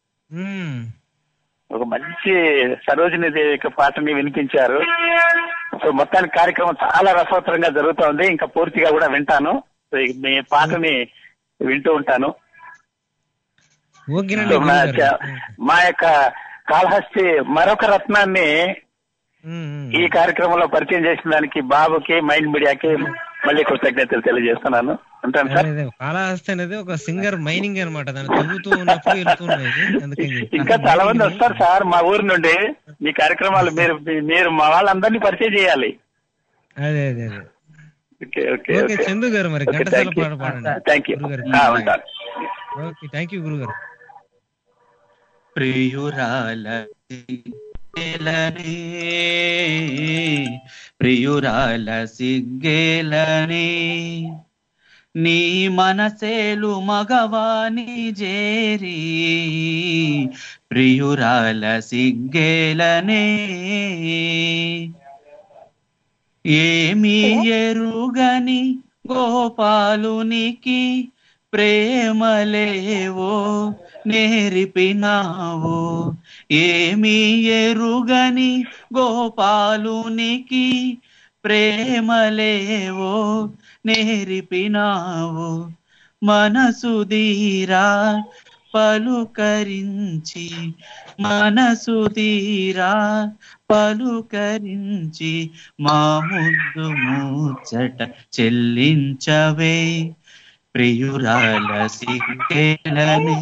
ఒక మంచి సరోజిని దేవి యొక్క పాటని వినిపించారు సో మొత్తానికి కార్యక్రమం చాలా రసవత్తరంగా జరుగుతోంది ఇంకా పూర్తిగా కూడా వింటాను సో ఈ మీ పాటని వింటూ ఉంటాను ఓకేనండి సో మా గురువు గారు. చ- మా యొక్క కాళహస్తి మరొక రత్నాన్ని ఈ కార్యక్రమంలో పరిచయం చేసిన దానికి బాబుకి మైండ్ మీడియాకి మళ్ళీ కృతజ్ఞతలు తెలియజేస్తున్నాను ఉంటాను సార్ అదే కాళహస్తి అనేది ఒక సింగర్ మైనింగ్ అన్నమాట దాన్ని తవ్వుతూ ఉన్నప్పుడు వెళ్తూ ఉన్నాయి అందుకని చెప్పి. ఇంకా చాలా మంది వస్తారు సార్ మా ఊరు నుండి మీ కార్యక్రమాలు మీరు మీ- మీరు మా వాళ్ళందరినీ పరిచయం చేయాలి అదే అదే అదే ఓకే ఓకే ఓకే చందు గారు మరి ఓకే, ఘంటసాల thank you. పాట పాడండి థ్యాంక్ యూ గురుగారు ఆ, ఉంటాను ఓకే థ్యాంక్ యూ గురుగారు ప్రియురాల సిగ్గేలనే ప్రియురాల సిగ్గేలనే నీ మనసేలు మగవాని జేరి ప్రియురాల సిగ్గేలనే ఏమీ ఎరుగని గోపాలునికి ప్రేమలేవో నేర్పినావు ఏమీ ఎరుగని గోపాలునికి ప్రేమలేవో నేర్పినావు మనసు దీరా పలుకరించి మనసు తీరా పలుకరించి మా ముద్దు ముచ్చట చెల్లించవే ప్రియురాల సిగ్గేలనే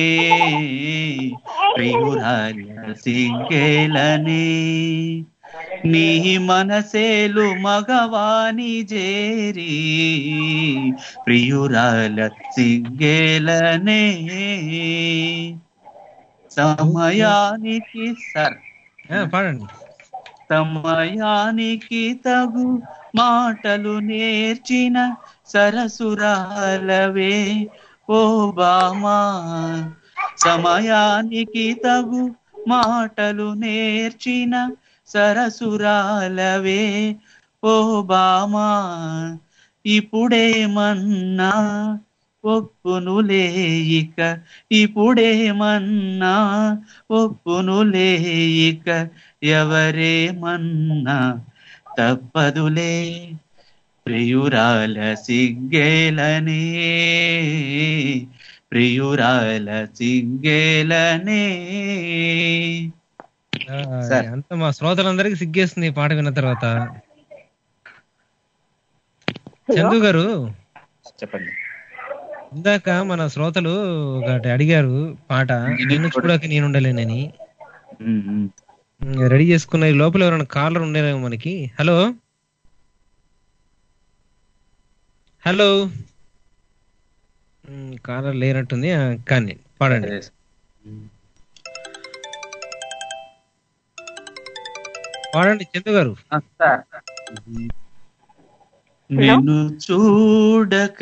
ప్రియురాల సిగ్గేలనే నీ మనసేలు మగవాని జేరి ప్రియురాల సిగ్గేలనే సమయానికి సర్ పాడండి సమయానికి తగు మాటలు నేర్చిన సరసురాలవే ఓ బామా సమయానికి తగు మాటలు నేర్చిన సరసురాలవే ఓ బామా ఇప్పుడేమన్నా ఒప్పునులే ఇక ఇప్పుడేమన్నా ఒప్పునులే ఇక ఎవరేమన్నా తప్పదులే ప్రియురాల సిగ్గేలనే ప్రియురాల సిగ్గేలనే ఆ, అంత మా శ్రోతలందరికీ సిగ్గేస్తుంది ఈ పాట విన్న తర్వాత చందు గారు చెప్పండి ఇందాక మన శ్రోతలు ఒకటి అడిగారు పాట నిన్ను చూడక నేను ఉండలేనని రెడీ చేసుకున్న ఈ లోపల ఎవరైనా కాలర్ ఉండేదేమో మనకి హలో హలో కాలర్ లేనట్టుంది ఆ, కానీ పాడండి పాడండి చందు గారు నిన్ను చూడక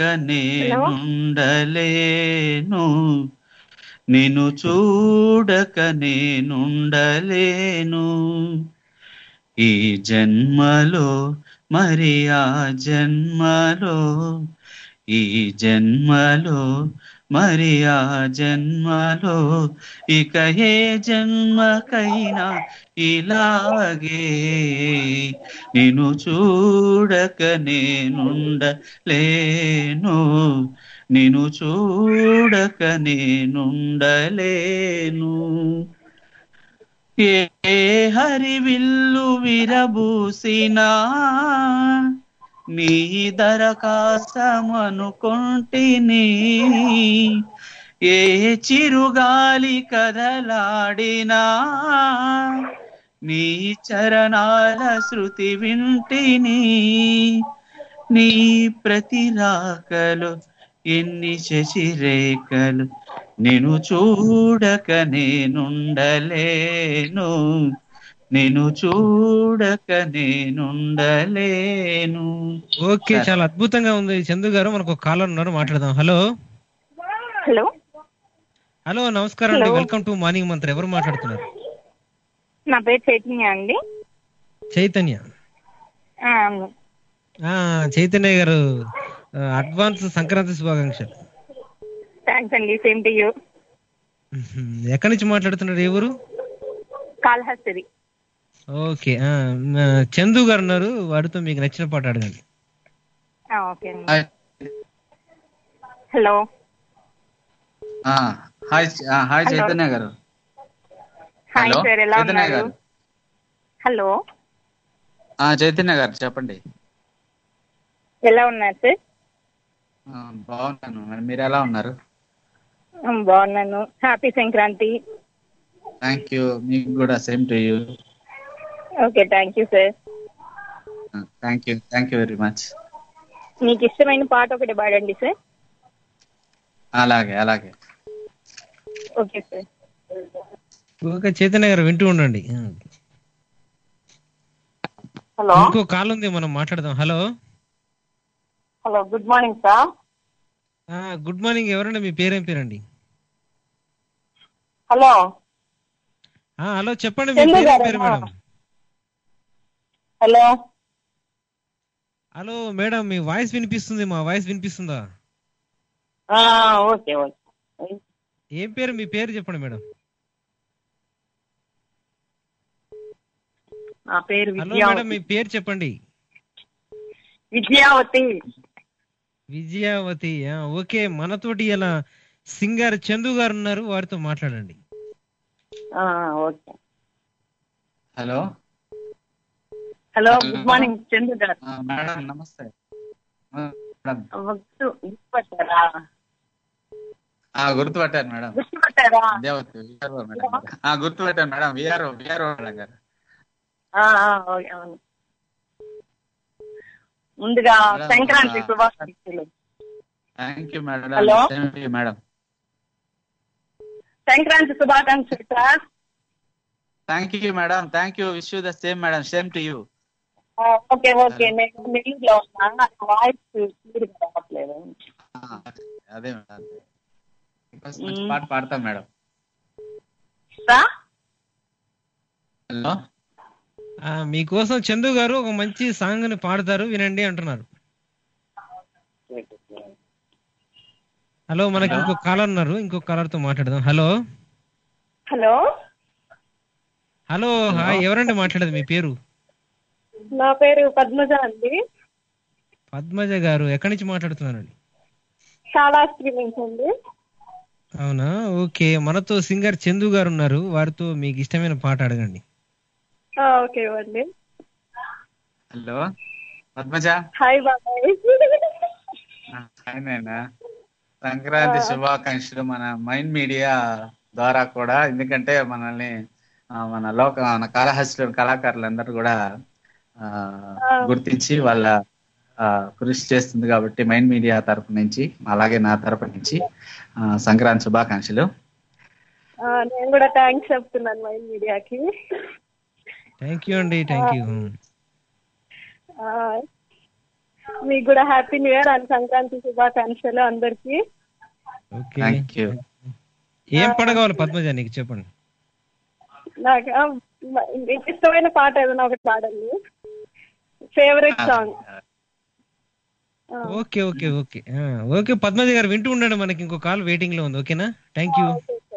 నేనుండలేను నిన్ను చూడక నేనుండలేను ఈ జన్మలో మరి ఆ జన్మలో ఈ జన్మలో మరి ఆ జన్మలో ఇక ఏ జన్మకైనా ఇలాగే నేను చూడక నేనుండలేను నేను చూడక నేనుండలేను ఏ హరివిల్లు విరబూసినా నీ దరకాసమనుకొంటిని ఏ చిరుగాలి కదలాడినా నీ చరణాల శృతి వింటిని నీ ప్రతి రాకలు ఎన్ని శశిరేఖలు నేను చూడక నేనుండలేను నేను చూడక నేనుండలేను ఓకే చాలా అద్భుతంగా ఉంది చందు గారు మనకు ఒక కాలర్ ఉన్నారు మాట్లాడదాం హలో హలో హలో నమస్కారం అండి Hello. వెల్కమ్ టు మార్నింగ్ మంత్ర ఎవరు మాట్లాడుతున్నారు నా పేరు చైతన్య అండి చైతన్య ఆ, అవును. ఆ చైతన్య గారు ఆ, అడ్వాన్స్ సంక్రాంతి శుభాకాంక్షలు థ్యాంక్స్ అండి సేమ్ టు యూ ఎక్కడి నుంచి మాట్లాడుతున్నారు ఏ ఊరు కాళహస్తి ఓకే ఆ, ఆ, చందు గారు ఉన్నారు వాడితో మీకు నచ్చిన పాట అడగండి ఓకే అండి హలో ఆ, హాయ్ ఆ, హాయ్ Hello. చైతన్య గారు హాయ్ హలో సార్ ఎలా చైతన్య ఉన్నారు గారు హలో ఆ, చైతన్య గారు చెప్పండి ఎలా ఉన్నారు సార్ ఆ, బాగున్నాను మరి మీరు ఎలా ఉన్నారు ఉమ్, బాగున్నాను హ్యాపీ సంక్రాంతి థ్యాంక్ యూ మీకు కూడా same to you okay thank you sir thank you thank you very much మీకు ఇష్టమైన పాట ఒకటి పాడండి సార్ అలాగే అలాగే ఓకే సార్ ఓకే చైతన్య గారు వింటూ ఉండండి హలో ఇంకో కాల్ ఉంది మనం మాట్లాడదాం hello hello good morning sir good morning ఎవరండి మీ పేరేం పేరండి హలో ఆ, హలో చెప్పండి మీ చందు పేరేం గారా? పేరు మేడం హలో హలో మేడం మీ వాయిస్ వినిపిస్తుంది మా వాయిస్ వినిపిస్తుందా ఆ, ఓకే ఓకే ఏం పేరు మీ పేరు చెప్పండి మేడం నా పేరు హలో విద్యావతి మేడం మీ పేరు చెప్పండి విద్యావతి విజయావతి ఆ, ఓకే మనతోటి ఇలా సింగర్ చందు గారు ఉన్నారు వారితో మాట్లాడండి ఆ, okay hello hello good morning Chandu గారు మేడం నమస్తే ఆ, మేడం గుర్తు- గుర్తుపట్టారా ఆ, గుర్తుపట్టాను మేడం గుర్తుపట్టారా దేవతి విఆర్ఓ మేడం గారు. ఆ, గుర్తుపట్టాను మేడం విఆర్ఓ విఆర్ఓ మేడం గారు ఆ, ఆ, ఓకే, అవును ముందుగా మేడం, సంక్రాంతి ఆ, శుభాకాంక్షలు thank you madam hello. Same to you, madam Sankranti శుభాకాంక్షలు sir thank you madam thank you wish you the same madam same to you ఆ, ఓకే ఓకే నేను నెల్లూరులో ఉన్నా నాకు వాయిస్ క్లియర్గా రావట్లేదు అదే మేడం అదే. First మంచి పాట పాడతాం మేడం సార్ హలో ఆ, మీకోసం చందు గారు ఒక మంచి సాంగ్ ని పాడతారు వినండి అంటున్నారు హలో మనకి ఇంకో కాలర్ ఉన్నారు ఇంకో కాలర్ తో మాట్లాడదాం హలో హలో హలో హాయ్ ఎవరండి మాట్లాడేది మీ పేరు నా పేరు పద్మజ అండి పద్మజ గారు ఎక్కడి నుంచి మాట్లాడుతున్నారండి కాళాస్త్రి నుంచి అండి అవునా ఓకే మనతో సింగర్ చందు గారు ఉన్నారు వారితో మీకు ఇష్టమైన పాట అడగండి ఆ, ఓకే ఇవ్వండి హలో పద్మజ హాయ్ బాబాయ్ హాయ్ నాయనా సంక్రాంతి శుభాకాంక్షలు మన మైండ్ మీడియా ద్వారా కూడా ఎందుకంటే మనల్ని ఆ, మన లోక మన కాళహస్తి కళాకారులందరూ కూడా ఆ, గుర్తించి వాళ్ళ ఆ, కృషి చేస్తుంది కాబట్టి మైండ్ మీడియా తరపు నుంచి అలాగే నా తరపు నుంచి ఆ, సంక్రాంతి శుభాకాంక్షలు ఆ, నేను కూడా థ్యాంక్స్ చెప్తున్నాను మైండ్ మీడియాకి థ్యాంక్ యూ అండి థ్యాంక్ యూ ఆ, మీకు కూడా happy new year and Sankranti శుభాకాంక్షలు అందరికి ఓకే థ్యాంక్ యూ ఏం పాట కావాలి పద్మజ నీకు చెప్పండి నాకు ఆ, మీకు ఇష్టమైన పాట ఏదైనా ఒకటి పాడండి favourite song okay okay okay ఆ, ఓకే పద్మజ గారు వింటూ ఉండండి మనకి ఇంకో కాల్ వెయిటింగ్ లో ఉంది ఓకేనా థ్యాంక్ యూ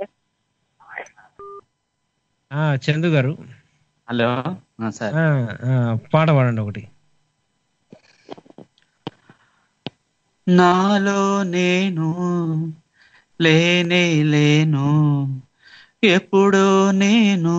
ఆ, చందు గారు హలో సార్ ఆ, ఆ, పాట పాడండి ఒకటి నాలో నేను లేనే లేను ఎప్పుడో నేను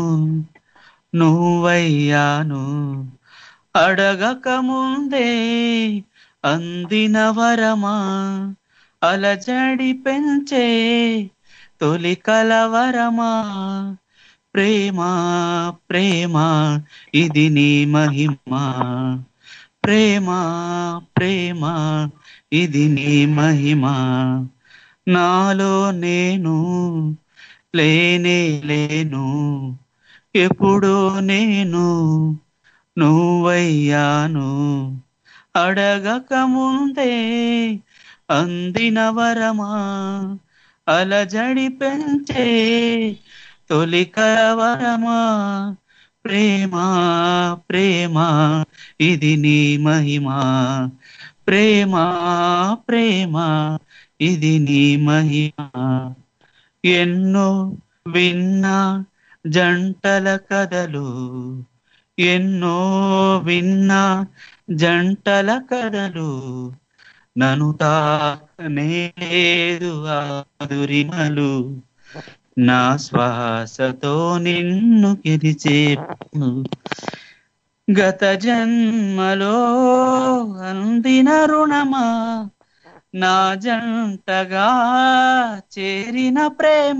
నువ్వయ్యాను అడగక ముందే అందిన వరమా అలజడి పెంచే తొలి కలవరమా ప్రేమ ప్రేమ ఇది నీ మహిమా ప్రేమ ప్రేమ ఇది నీ మహిమా నాలో నేను లేనే లేను ఎప్పుడో నేను నువ్వయ్యాను అడగక ముందే అందిన వరమా అలజడి పెంచే తొలి కలవరమా ప్రేమ ప్రేమ ఇది నీ మహిమా ప్రేమ ప్రేమ ఇది నీ మహిమా ఎన్నో విన్నా జంటల కథలు ఎన్నో విన్నా జంటల కథలు నను తాకనే లేదు ఆదురిమలు నా శ్వాసతో నిన్ను గెలిచేను గత జన్మలో అందిన రుణమా నా జంటగా చేరిన ప్రేమ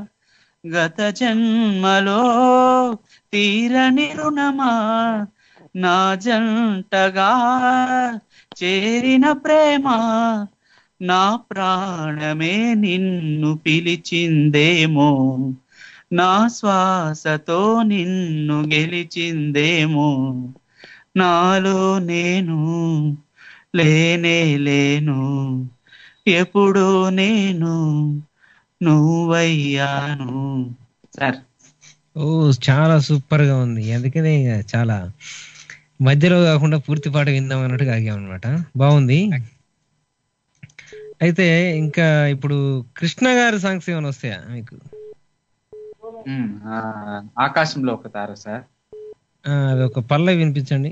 గత జన్మలో తీరని రుణమా నా జంటగా చేరిన ప్రేమ నా ప్రాణమే నిన్ను పిలిచిందేమో నా శ్వాసతో నిన్ను గెలిచిందేమో నాలో నేను లేనే లేను ఎప్పుడో నేను నువ్వయ్యాను సార్ ఓ చాలా సూపర్ గా ఉంది అందుకనే ఇక చాలా మధ్యలో కాకుండా పూర్తి పాట విందాం అన్నట్టుగా ఆగామన్నమాట బాగుంది అయితే ఇంకా ఇప్పుడు కృష్ణ గారి సాంగ్స్ ఏమైనా వస్తాయా మీకు ఉమ్, ఆ, ఆకాశంలో ఒక తార సార్ ఆ, అది ఒక పల్లవి వినిపించండి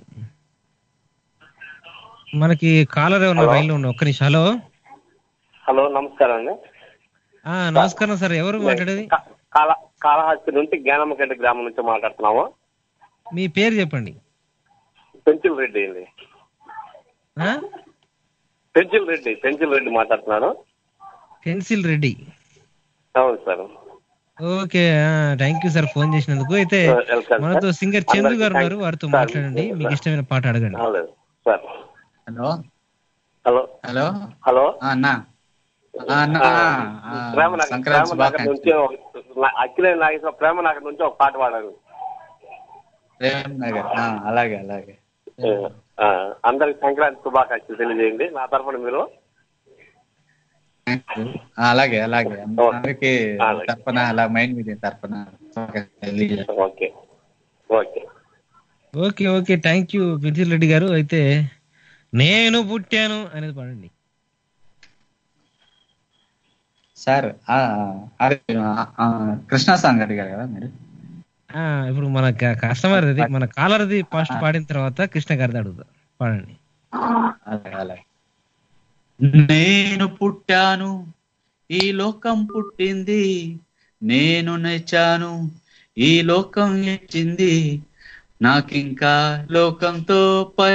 మనకి కాలర్ ఏమన్నా హలో. రైల్లో ఉన్న ఒక్క నిమిషం హలో హలో నమస్కారం అండి ఆ, నమస్కారం సార్ ఎవరు మాట్లాడేది కాళ కాళహస్తి నుండి జ్ఞానమకెంట గ్రామం నుంచి మాట్లాడుతున్నాము మీ పేరు చెప్పండి పెంచిల్ రెడ్డి అండి ఆ? పెంచిల్ రెడ్డి పెంచిల్ రెడ్డి మాట్లాడుతున్నాను పెన్సిల్ రెడ్డి అవును sir okay thank you sir phone చేసినందుకు అయితే వెల్కమ్ సార్. మనతో సింగర్ చందు అందరికీ గారు ఉన్నారు థాంక్స్. వారితో సార్, మాట్లాడండి మీకు ఇష్టమైన పాట అడగండి అవును sir hello hello hello hello అన్న ఆ, అన్న ఆ, ఆ, ప్రేమ నగర్ సంక్రాంతి ప్రేమ నగర్ శుభాకాంక్షలు నుంచి ఒక- అఖిలే నాగేశ్వర ప్రేమ నగర్ నుంచి ఒక పాట పాడాను ప్రేమ్ నగర్ ఆ, అలాగే అలాగే ఆ, అందరికి సంక్రాంతి శుభాకాంక్షలు తెలియజేయండి నా తరఫున మీరు ఆ, అలాగే అలాగే అందరికి తరపున అలా మైండ్ మీడియా తరపున okay okay okay okay thank you pencil Reddy గారు అయితే నేను పుట్టాను అనేది పాడండి సార్ ఆ, అదే ఆ, ఆ, కృష్ణ సాంగ్ అడిగారు కదా మీరు ఆ, ఇప్పుడు మన కస్టమర్ అది మన కాలర్ది ఫస్ట్ పాడిన తర్వాత కృష్ణ గారిది అడుగుతా పాడండి అలాగే అలాగే నేను పుట్టాను ఈ లోకం పుట్టింది నేను నచ్చాను ఈ లోకం ఎచ్చింది నాకింకా లోకంతో పని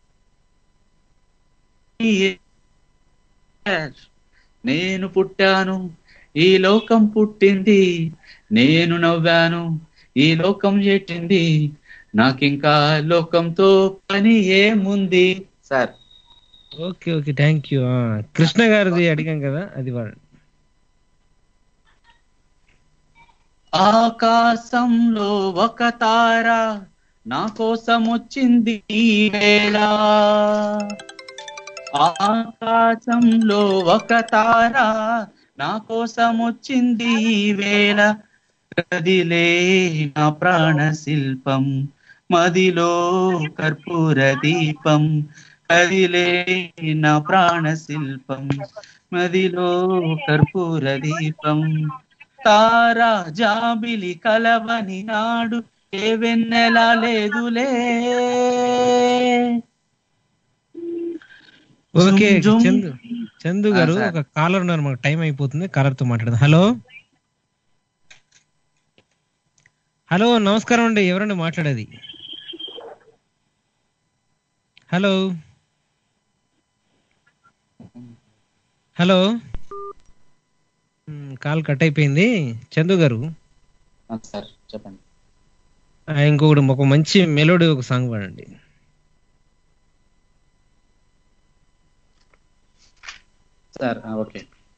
నేను పుట్టాను ఈ లోకం పుట్టింది నేను నవ్వాను ఈ లోకం ఎట్టింది నాకింకా లోకంతో పని ఏముంది sir okay okay thank you Krishna గారిది అడిగాం కదా అది పాడండి ఆకాశంలో ఒక తార నా కోసం వచ్చింది ఈ వేళ ఆకాశంలో ఒక తార నా కోసం వచ్చింది ఈ వేళ కదిలే నా ప్రాణ శిల్పం మదిలో కర్పూర దీపం కదిలే నా ప్రాణ శిల్పం మదిలో కర్పూర దీపం తారా జాబిలి కలవని నాడు ఏ వెన్నెలా లేదులే ఓకే జుమ్ జుమ్. చందు చందు గారు ఆ, సార్. ఒక కాలర్ ఉన్నారు మనకు టైం అయిపోతుంది కాలర్ తో మాట్లాడదాం హలో హలో నమస్కారం అండి ఎవరండి మాట్లాడేది హలో హలో మ్, కాల్ కట్ అయిపోయింది చందు గారు సార్ చెప్పండి ఆ, ఇంకొకటి ఒక మంచి మెలోడీ ఒక సాంగ్ పాడండి సార్ ఆ, ఓకే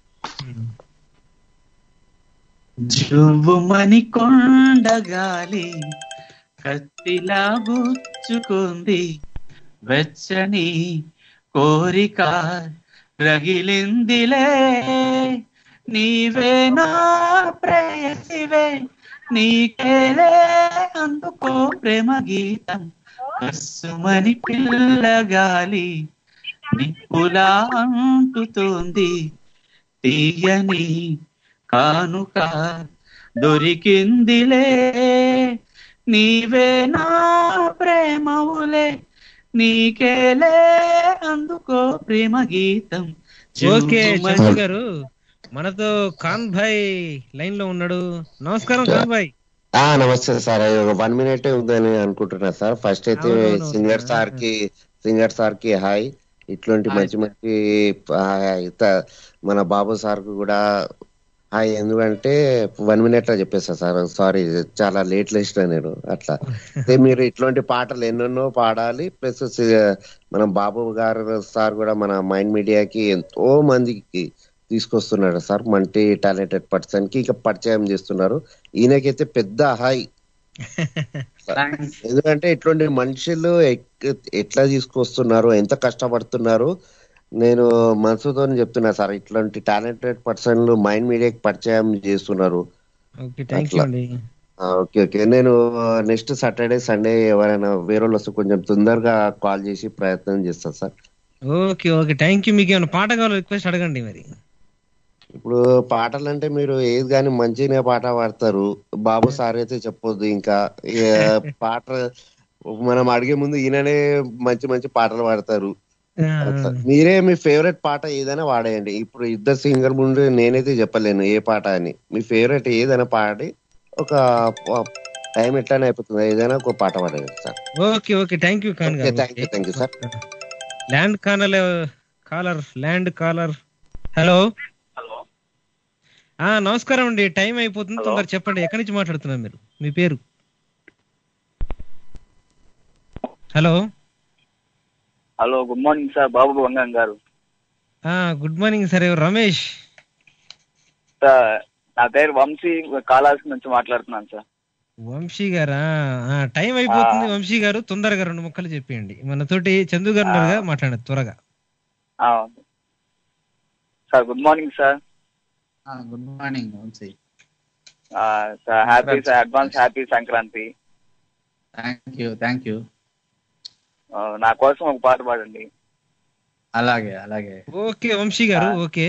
జువ్వుమని కొండగాలి కత్తిలా గుచ్చుకుంది వెచ్చని కోరిక రగిలిందిలే నీవే నా ప్రేయసివే నీకేలే అందుకో ప్రేమ గీతం కస్సుమని పిల్లగాలి నిప్పులా అంటుతోంది తీయని కానుక దొరికిందిలే నీవే నా ప్రేమవులే నీకేలే అందుకో ప్రేమ గీతం ఓకే జువ్వుమని- చందు గారు మనతో ఖాన్ భాయ్ లైన్ లో ఉన్నాడు నమస్కారం ఖాన్ భాయ్ ఆ నమస్తే సార్ ఒక వన్ మినిట్ ఉందని అనుకుంటున్నా సార్ ఫస్ట్ అయితే అవునవును. సింగర్ సార్ కి సింగర్ సార్ కి హాయ్ ఇట్లాంటి మంచి మంచి ఆ, ఇత- మన బాబు సార్ కు కూడా హాయ్ ఎందుకంటే వన్ మినిట్ లో చెప్పేస్తా సార్ సారీ చాలా లేట్ లేచిన నేను అట్లా అయితే మీరు ఇట్లాంటి పాటలు ఎన్నెన్నో పాడాలి ప్లస్ మన బాబు గారు సార్ కూడా మన మైండ్ మీడియాకి ఎంతో మందికి తీసుకొస్తున్నాడు సార్ మల్టీ టాలెంటెడ్ పర్సన్ కి ఇక పరిచయం చేస్తున్నారు ఈయనకైతే పెద్ద హాయ్ ఎందుకంటే ఇట్లాంటి మనుషులు ఎక్- ఎట్లా తీసుకొస్తున్నారు ఎంత కష్టపడుతున్నారు నేను మనసుతో చెప్తున్నా సార్ ఇట్లాంటి టాలెంటెడ్ పర్సన్లు మైండ్ మీడియాకి పరిచయం చేస్తున్నారు ఓకే థ్యాంక్ యూ అండి ఆ, ఓకే ఓకే నేను నెక్స్ట్ సాటర్డే సండే ఎవరైనా వేరే వాళ్ళు వస్తే కొంచెం తొందరగా కాల్ చేసి ప్రయత్నం చేస్తాను sir okay okay thank you మీకు ఏమైనా పాట కావాలో రిక్వెస్ట్ అడగండి మరి ఇప్పుడు పాటలు అంటే మీరు ఏది కానీ మంచిగానే పాట పాడతారు బాబు సార్ అయితే చెప్పొద్దు ఇంకా ఇక పాట మనం అడిగే ముందు ఈయననే మంచి మంచి పాటలు పాడతారు అట్లా. మీరే మీ ఫేవరెట్ పాట ఏదైనా పాడేయండి ఇప్పుడు ఇద్దరు సింగర్ ముందు నేనైతే చెప్పలేను ఏ పాట అని మీ ఫేవరెట్ ఏదైనా పాడి ఒక టైం ఎట్లానే అయిపోతుంది ఏదైనా ఒక పాట పాడేయండి sir okay okay thank you Khan okay thank you thank you sir land caller caller land caller hello ఆ నమస్కారం అండి టైం అయిపోతుంది తొందర చెప్పండి ఎక్కడి నుంచి మాట్లాడుతున్నారు మీరు మీ పేరు hello hello good morning sir Babu Vangam గారు ఆ గుడ్ మార్నింగ్ సార్ ఎవరు రమేష్ సార్ నా పేరు వంశీ కాళాసి నుంచి మాట్లాడుతున్నాను సార్ వంశీ గారా ఆ, టైం అయిపోతుంది ఆ. వంశీ గారు తొందరగా రెండు ముక్కలు చెప్పేయండి మనతోటి చందు గారు ఉన్నారుగా మాట్లాడండి త్వరగా ఆ, sir good morning sir good morning Vamsi ఆ, sir happy sir advance happy Sankranti thank you thank you ఆ, నా కోసం ఒక పాట పాడండి అలాగే అలాగే ఓకే వంశీ గారు ఓకే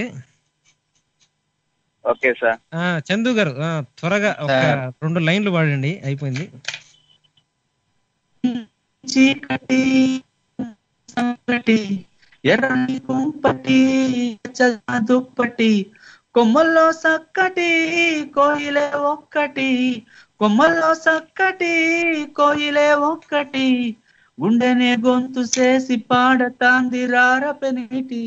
ఓకే సార్ ఆ చందు గారు ఆ, త్వరగా ఒక సార్. రెండు లైన్లు పాడండి అయిపోయింది చీకటి సంకటి ఎర్రని కుంపటి చల్ల దుప్పటి కొమ్మల్లో సక్కటి కోయిలే ఒక్కటి కొమ్మల్లో సక్కటి కోయిలే ఒక్కటి గుండెనే గొంతు చేసి పాడతాంది రారపెనిటి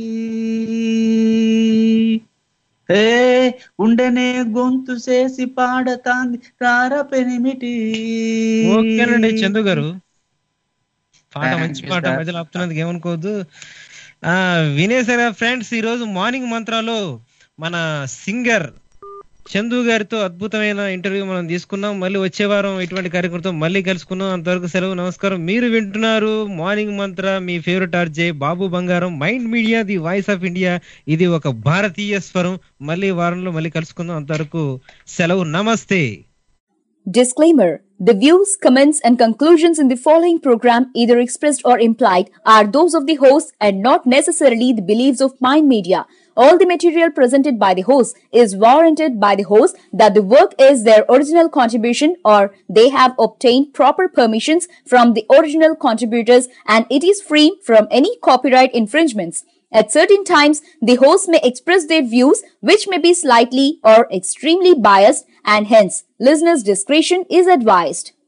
ఏ గుండెనే గొంతు చేసి పాడతాంది రారపెనిమిటి ఓకేనండి చందు గారు పాట Thank మంచి you, పాట sir. మధ్యలో ఆపుతున్నందుకు ఏమనుకోవద్దు ఆ వినేసారా ఫ్రెండ్స్ ఈ రోజు మార్నింగ్ మంత్రాలో మన సింగర్ చందు గారితో అద్భుతమైన ఇంటర్వ్యూ మనం తీసుకున్నాం మళ్ళీ వచ్చే వారం ఇటువంటి కార్యక్రమంతో మళ్ళీ కలుసుకున్నాం అంతవరకు సెలవు నమస్కారం మీరు వింటున్నారు మార్నింగ్ మంత్ర మీ ఫేవరెట్ ఆర్జే బాబు బంగారం mind media the voice of India ఇది ఒక భారతీయ స్వరం మళ్ళీ వారంలో మళ్ళీ కలుసుకుందాం అంతవరకు సెలవు నమస్తే Disclaimer The views, comments, and conclusions in the following program, either expressed or implied, are those of the host and not necessarily the beliefs of Mind Media. All the material presented by the host is warranted by the host that the work is their original contribution or they have obtained proper permissions from the original contributors and it is free from any copyright infringements. At certain times, the host may express their views which may be slightly or extremely biased and hence listeners' discretion is advised.